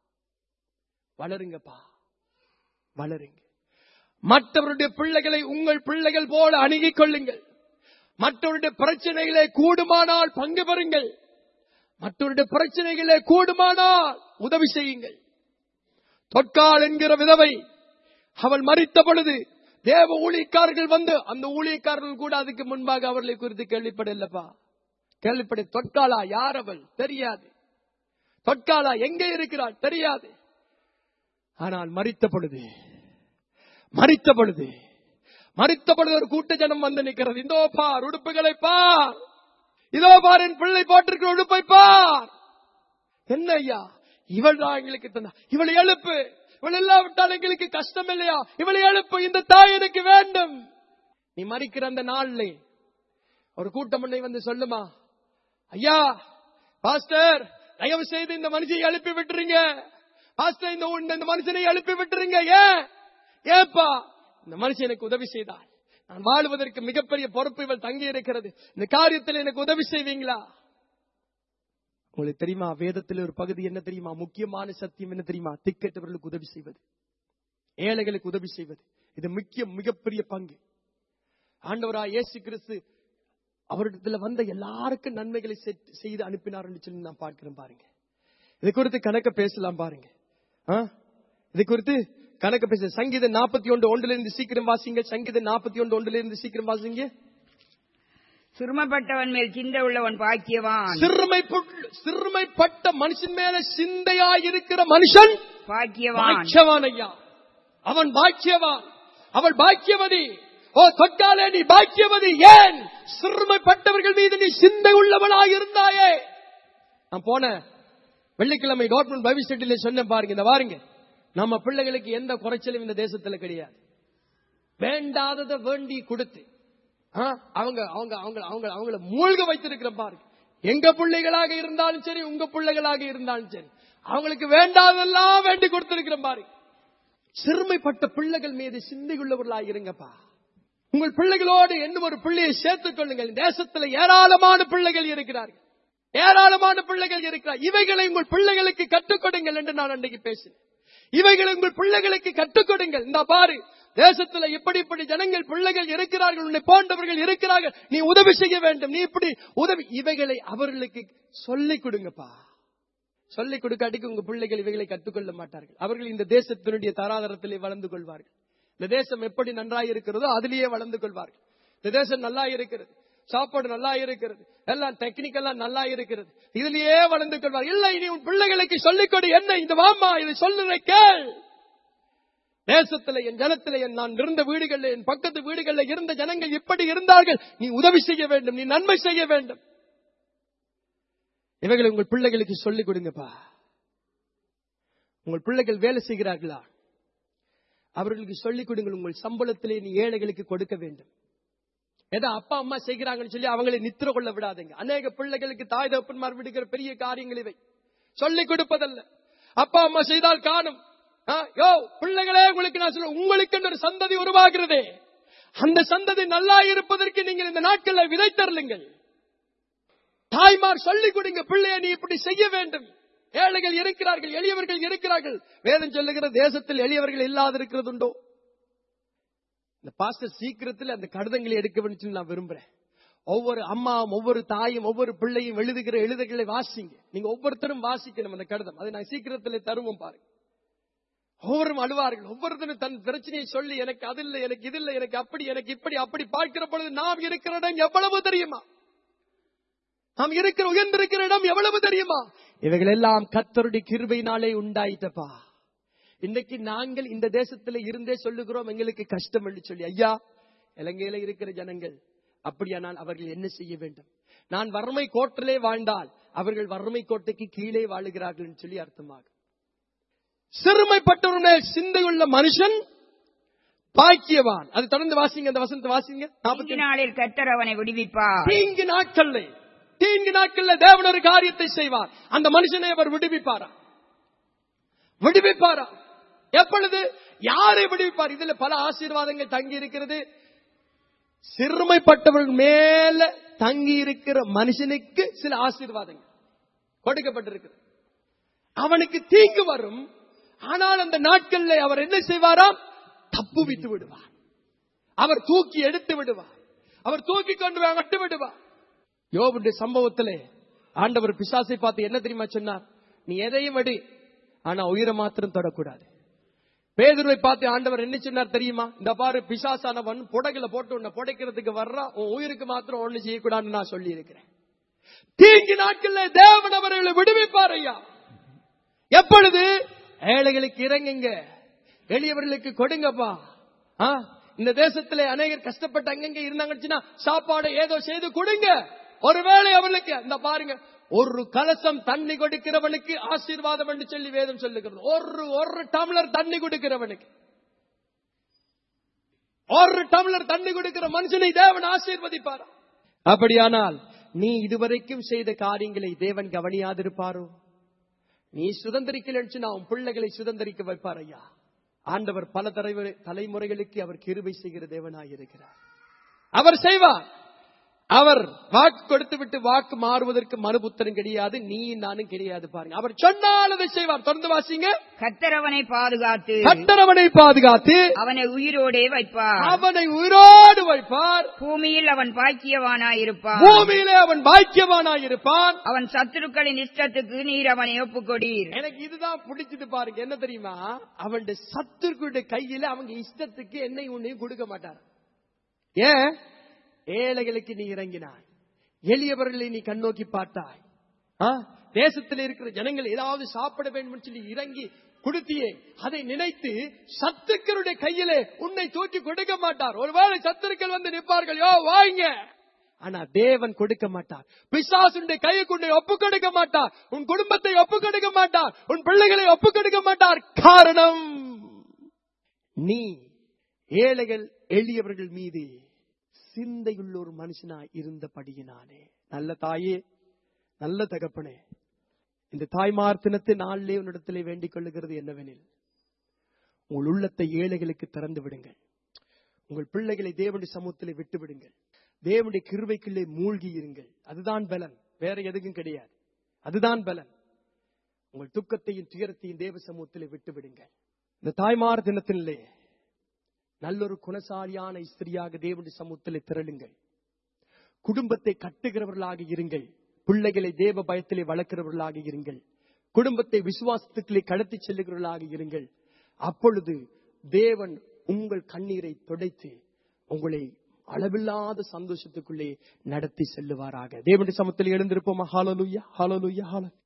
வளருங்கப்பா வளருங்க மற்றவருடைய பிள்ளைகளை உங்கள் பிள்ளைகள் போல அணுகிக் கொள்ளுங்கள் மற்றவருடைய பிரச்சனைகளை கூடுமானால் பங்கு பெறுங்கள் மற்றவருடைய பிரச்சனைகளை கூடுமானால் உதவி செய்யுங்கள் தொட்கால் என்கிற விதவை அவள் மறித்த பொழுது தேவ ஊழியக்காரர்கள் வந்து அந்த ஊழியக்காரர்கள் கூட அதுக்கு முன்பாக அவர்களை குறித்து கேள்விப்படலப்பா கேள்விப்பட தொட்காலா யார் அவள் தெரியாது தொட்காலா எங்கே இருக்கிறாள் தெரியாது ஆனால் மறித்த பொழுது மறித்த பொழுது மறித்த பொழுது ஒரு கூட்ட ஜனம் வந்து நிற்கிறது இதோ பார் உடுப்புகளை பார் இதோ பார் என் பிள்ளை போட்டிருக்கிற உடுப்பை பார் என்ன ஐயா இவள் தான் எங்களுக்கு தந்தா இவளை எழுப்பு இவள் இல்லாவிட்டால் எங்களுக்கு கஷ்டம் இல்லையா இவளை எழுப்பு இந்த தாய் எனக்கு வேண்டும் நீ மறிக்கிற அந்த நாள்ல ஒரு கூட்டம் உன்னை வந்து சொல்லுமா ஐயா பாஸ்டர் தயவு செய்து இந்த மனுஷனை எழுப்பி விட்டுறீங்க பாஸ்டர் இந்த உன் இந்த மனுஷனை எழுப்பி விட்டுறீங்க ஏன் ஏப்பா இந்த மனுஷன் எனக்கு உதவி செய்தார் நான் வாழ்வதற்கு மிகப்பெரிய பொறுப்பு இவள் தங்கி இருக்கிறது இந்த காரியத்தில் எனக்கு உதவி செய்வீங்களா உங்களுக்கு தெரியுமா வேதத்தில் ஒரு பகுதி என்ன தெரியுமா முக்கியமான சத்தியம் என்ன தெரியுமா திக்கற்றவர்களுக்கு உதவி செய்வது ஏழைகளுக்கு உதவி செய்வது இது முக்கிய மிகப்பெரிய பங்கு ஆண்டவரா இயேசு கிறிஸ்து அவரிடத்துல வந்த எல்லாருக்கும் நன்மைகளை செட்- செய்து அனுப்பினார் என்று சொல்லி நான் பார்க்கிறேன் பாருங்க இது குறித்து கணக்க பேசலாம் பாருங்க ஆ? இது குறித்து கணக்க பேச சங்கீதம் நாற்பத்தி ஒன்று ஒன்றுல இருந்து சீக்கிரம் வாசிங்க சங்கீதம் நாற்பத்தி ஒன்று ஒன்றுல இருந்து சீக்கிரம் வாசிங்க சிறுமப்பட்டவன் மேல் சிந்தை உள்ளவன் பாக்கியவான் சிறுமைப்பட்டு சிறுமைப்பட்ட மனுஷன் மேல சிந்தையாய் இருக்கிற மனுஷன் பாக்கியவான் பாக்கியவான் ஐயா அவன் பாக்கியவான் அவள் பாக்கியவதி ஓ தொட்டாலே நீ பாக்கியவதி ஏன் சிறுமைப்பட்டவர்கள் மீது நீ சிந்தை உள்ளவனாய் இருந்தாயே நான் போன வெள்ளிக்கிழமை டாட்மண்ட் பைபிள் ஸ்டடியில சொன்னேன் பாருங்க இந்த பாருங்க நம்ம பிள்ளைகளுக்கு எந்த குறைச்சலும் இந்த தேசத்துல கிடையாது வேண்டாததை வேண்டி கொடுத்து ஆ, அவங்க அவங்க அவங்க அவங்க அவங்கள மூழ்க வைத்திருக்கிற பாருங்க எங்க பிள்ளைகளாக இருந்தாலும் சரி உங்க பிள்ளைகளாக இருந்தாலும் சரி அவங்களுக்கு வேண்டாதெல்லாம் வேண்டி கொடுத்திருக்கிற பாருங்க சிறுமைப்பட்ட பிள்ளைகள் மீது சிந்தையுள்ளவர்களாக இருங்கப்பா உங்கள் பிள்ளைகளோடு இன்னும் ஒரு பிள்ளையை சேர்த்துக் கொள்ளுங்கள் இந்த தேசத்துல ஏராளமான பிள்ளைகள் இருக்கிறார்கள் ஏராளமான பிள்ளைகள் இருக்கிறார் இவைகளை உங்கள் பிள்ளைகளுக்கு கற்றுக் கொடுங்கள் என்று நான் அன்றைக்கு பேசினேன் இவைகளை உங்கள் பிள்ளைகளுக்கு கற்றுக் கொடுங்கள் இந்த பாரு தேசத்துல இப்படி இப்படி ஜனங்கள் பிள்ளைகள் இருக்கிறார்கள் உன்னை போன்றவர்கள் இருக்கிறார்கள் நீ உதவி செய்ய வேண்டும் நீ இப்படி உதவி இவைகளை அவர்களுக்கு சொல்லிக் கொடுங்கப்பா சொல்லிக் கொடுக்காட்டிக்கு உங்க பிள்ளைகள் இவைகளை கற்றுக்கொள்ள மாட்டார்கள் அவர்கள் இந்த தேசத்தினுடைய தராதரத்திலே வளர்ந்து கொள்வார்கள் இந்த தேசம் எப்படி நன்றாய் இருக்கிறதோ அதிலேயே வளர்ந்து கொள்வார்கள் இந்த தேசம் நல்லா இருக்கிறது சாப்பாடு நல்லா இருக்கிறது எல்லாம் டெக்னிக்கலா நல்லா இருக்கிறது இதுலயே வளர்ந்து கொள்வார் இல்லை நீ உன் பிள்ளைகளுக்கு சொல்லிக் கொடு என்ன இந்த வாமா இதை சொல்லுற கேள் தேசத்துல என் ஜனத்துல என் நான் இருந்த வீடுகள்ல என் பக்கத்து வீடுகள்ல இருந்த ஜனங்கள் இப்படி இருந்தார்கள் நீ உதவி செய்ய வேண்டும் நீ நன்மை செய்ய வேண்டும் இவைகளை உங்கள் பிள்ளைகளுக்கு சொல்லிக் கொடுங்கப்பா உங்கள் பிள்ளைகள் வேலை செய்கிறார்களா அவர்களுக்கு சொல்லிக் கொடுங்கள் உங்கள் சம்பளத்திலே நீ ஏழைகளுக்கு கொடுக்க வேண்டும் ஏதோ அப்பா அம்மா செய்கிறாங்கன்னு சொல்லி அவங்களை நித்திர கொள்ள விடாதீங்க அநேக பிள்ளைகளுக்கு தாய் தகப்பன்மார் விடுகிற பெரிய காரியங்கள் இவை சொல்லிக் கொடுப்பதல்ல அப்பா அம்மா செய்தால் காணும் ஆ, யோ பிள்ளைகளே உங்களுக்கு நான் சொல்ல உங்களுக்கு ஒரு சந்ததி உருவாகிறதே அந்த சந்ததி நல்லா இருப்பதற்கு நீங்கள் இந்த நாட்கள்ல விதைத்தருளுங்கள் தாய்மார் சொல்லிக் கொடுங்க பிள்ளைய நீ இப்படி செய்ய வேண்டும் ஏழைகள் இருக்கிறார்கள் எளியவர்கள் இருக்கிறார்கள் வேதம் சொல்லுகிற தேசத்தில் எளியவர்கள் இல்லாதிருக்கிறதுண்டோ இந்த பாஸ்டர் சீக்கிரத்தில் அந்த கடிதங்களை எடுக்க வேண்டும் சொல்லி நான் விரும்புறேன் ஒவ்வொரு அம்மாவும் ஒவ்வொரு தாயும் ஒவ்வொரு பிள்ளையும் எழுதுகிற எழுதுகளை வாசிங்க நீங்க ஒவ்வொருத்தரும் வாசிக்கணும் அந்த கடிதம் அதை நான் சீக்கிரத்தில் தருவோம் பாருங்க ஒவ்வொருவரும் அழுவார்கள் ஒவ்வொருத்தரும் தன் பிரச்சனையை சொல்லி எனக்கு அது இல்லை எனக்கு இது இல்லை எனக்கு அப்படி எனக்கு இப்படி அப்படி பார்க்கிற பொழுது நாம் இருக்கிற இடம் எவ்வளவு தெரியுமா நாம் இருக்கிற உயர்ந்திருக்கிற இடம் எவ்வளவு தெரியுமா இவைகள் எல்லாம் கத்தருடைய கிருபையினாலே உண்டாயிட்டப்பா இன்னைக்கு நாங்கள் இந்த தேசத்துல இருந்தே சொல்லுகிறோம் எங்களுக்கு கஷ்டம் என்று சொல்லி ஐயா இலங்கையில இருக்கிற ஜனங்கள் அப்படியானால் அவர்கள் என்ன செய்ய வேண்டும் நான் வறுமை கோட்டிலே வாழ்ந்தால் அவர்கள் வறுமை கோட்டைக்கு கீழே வாழுகிறார்கள் என்று சொல்லி அர்த்தமாகும் சிறுமைப்பட்டவர் மேல் சிந்தையுள்ள மனுஷன் பாக்கியவான் அது தொடர்ந்து வாசிங்க அந்த வசனத்தை வாசிங்க நாற்பத்தி தீங்கு நாளில் கர்த்தர் அவனை விடுவிப்பார் தீங்கு நாட்கள்ல தீங்கு நாட்கள்ல தேவன் ஒரு காரியத்தை செய்வார் அந்த மனுஷனை அவர் விடுவிப்பாரா விடுவிப்பாரா எப்பொழுது யாரை விடுவிப்பார் இதுல பல ஆசீர்வாதங்கள் தங்கி இருக்கிறது சிறுமைப்பட்டவர்கள் மேல தங்கி இருக்கிற மனுஷனுக்கு சில ஆசீர்வாதங்கள் கொடுக்கப்பட்டிருக்கிறது அவனுக்கு தீங்கு வரும் ஆனால் அந்த நாட்கள்ல அவர் என்ன செய்வாராம் தப்புவித்து விடுவார் அவர் தூக்கி எடுத்து விடுவார் அவர் தூக்கி கொண்டு போய் விட்டு விடுவார் யோபுடைய சம்பவத்திலே ஆண்டவர் பிசாசை பார்த்து என்ன தெரியுமா சொன்னார் நீ எதையும் அடி ஆனா உயிரை மாத்திரம் தொடக்கூடாது பேதுருவை பார்த்து ஆண்டவர் என்ன சொன்னார் தெரியுமா இந்த பாரு பிசாசானவன் புடகுல போட்டு உன்னை புடைக்கிறதுக்கு வர்றான் உன் உயிருக்கு மாத்திரம் ஒண்ணு செய்யக்கூடாதுன்னு நான் சொல்லி இருக்கிறேன் தீங்கு நாட்கள்ல தேவன் அவர்களை விடுவிப்பார் ஐயா எப்பொழுது ஏழைகளுக்கு இறங்குங்க எளியவர்களுக்கு கொடுங்கப்பா ஆ, இந்த தேசத்திலே அநேகர் கஷ்டப்பட்டு அங்கங்க இருந்தாங்கன்னு சாப்பாடு ஏதோ செய்து கொடுங்க ஒருவேளை அவர்களுக்கு இந்த பாருங்க ஒரு கலசம் தண்ணி கொடுக்கிறவனுக்கு ஆசீர்வாதம் என்று சொல்லி வேதம் சொல்லுகிறது ஒரு ஒரு டம்ளர் தண்ணி கொடுக்கிறவனுக்கு ஒரு டம்ளர் தண்ணி கொடுக்கிற மனுஷனை தேவன் ஆசீர்வதிப்பாரா அப்படியானால் நீ இதுவரைக்கும் செய்த காரியங்களை தேவன் கவனியாதிருப்பாரோ நீ சுதந்திரிக்கலன்னு நான் உன் பிள்ளைகளை சுதந்திரிக்க வைப்பார் ஐயா ஆண்டவர் பல தலைமுறை தலைமுறைகளுக்கு அவர் கிருபை செய்கிற தேவனாய் இருக்கிறார் அவர் செய்வார் அவர் வாக்கு கொடுத்து விட்டு வாக்கு மாறுவதற்கு மறுபுத்தரம் கிடையாது நீ நானும் கிடையாது பாருங்க அவர் சொன்னால் அதை செய்வார் தொடர்ந்து வாசிங்க கத்தர் அவனை பாதுகாத்து கட்டரவனை பாதுகாத்து அவனை உயிரோடே வைப்பார் அவனை உயிரோடு வைப்பார் பூமியில் அவன் பாக்கியவானாயிருப்பான் பூமியிலே அவன் பாக்கியவானாயிருப்பான் அவன் சத்துருக்களின் இஷ்டத்துக்கு நீர் அவனை ஒப்புக்கொடீர் எனக்கு இதுதான் பிடிச்சது பாருங்க என்ன தெரியுமா அவனுடைய சத்துருக்குடைய கையில அவங்க இஷ்டத்துக்கு என்னை உன்னையும் கொடுக்க மாட்டார் ஏன் ஏழைகளுக்கு நீ இறங்கினாய் எளியவர்களை நீ கண்ணோக்கி பார்த்தாய் ஆ? தேசத்தில் இருக்கிற ஜனங்கள் ஏதாவது சாப்பிட வேண்டும் சொல்லி இறங்கி கொடுத்தியே அதை நினைத்து சத்துக்களுடைய கையிலே உன்னை தூக்கி கொடுக்க மாட்டார் ஒருவேளை சத்துருக்கள் வந்து நிற்பார்கள் யோ வாங்க ஆனா தேவன் கொடுக்க மாட்டார் பிசாசுடைய கையை கொண்டு ஒப்பு கொடுக்க மாட்டார் உன் குடும்பத்தை ஒப்பு கொடுக்க மாட்டார் உன் பிள்ளைகளை ஒப்பு கொடுக்க மாட்டார் காரணம் நீ ஏழைகள் எளியவர்கள் மீது சிந்தையுள்ள ஒரு மனுஷனாய் இருந்தபடியினாலே நல்ல தாயே நல்ல தகப்பனே இந்த தாய்மார் தினத்தை நாளிலே உன்னிடத்திலே வேண்டிக் கொள்ளுகிறது என்னவெனில் உங்கள் உள்ளத்தை ஏழைகளுக்கு திறந்து விடுங்கள் உங்கள் பிள்ளைகளை தேவனுடைய சமூகத்திலே விட்டு விடுங்கள் தேவனுடைய கிருபைக்குள்ளே மூழ்கி இருங்கள் அதுதான் பலன் வேற எதுக்கும் கிடையாது அதுதான் பலன் உங்கள் துக்கத்தையும் துயரத்தையும் தேவ சமூகத்திலே விட்டு விடுங்கள் இந்த தாய்மார் தினத்திலே நல்லொரு குணசாலியான ஸ்திரியாக தேவனுடைய சமூகத்திலே திரளுங்கள் குடும்பத்தை கட்டுகிறவர்களாக இருங்கள் பிள்ளைகளை தேவ பயத்திலே வளர்க்கிறவர்களாக இருங்கள் குடும்பத்தை விசுவாசத்துக்களே கடத்தி செல்லுகிறவர்களாக இருங்கள் அப்பொழுது தேவன் உங்கள் கண்ணீரை துடைத்து உங்களை அளவில்லாத சந்தோஷத்துக்குள்ளே நடத்தி செல்லுவாராக தேவனுடைய சமத்தில் எழுந்திருப்போமா ஹாலலுயா ஹாலலுயா ஹால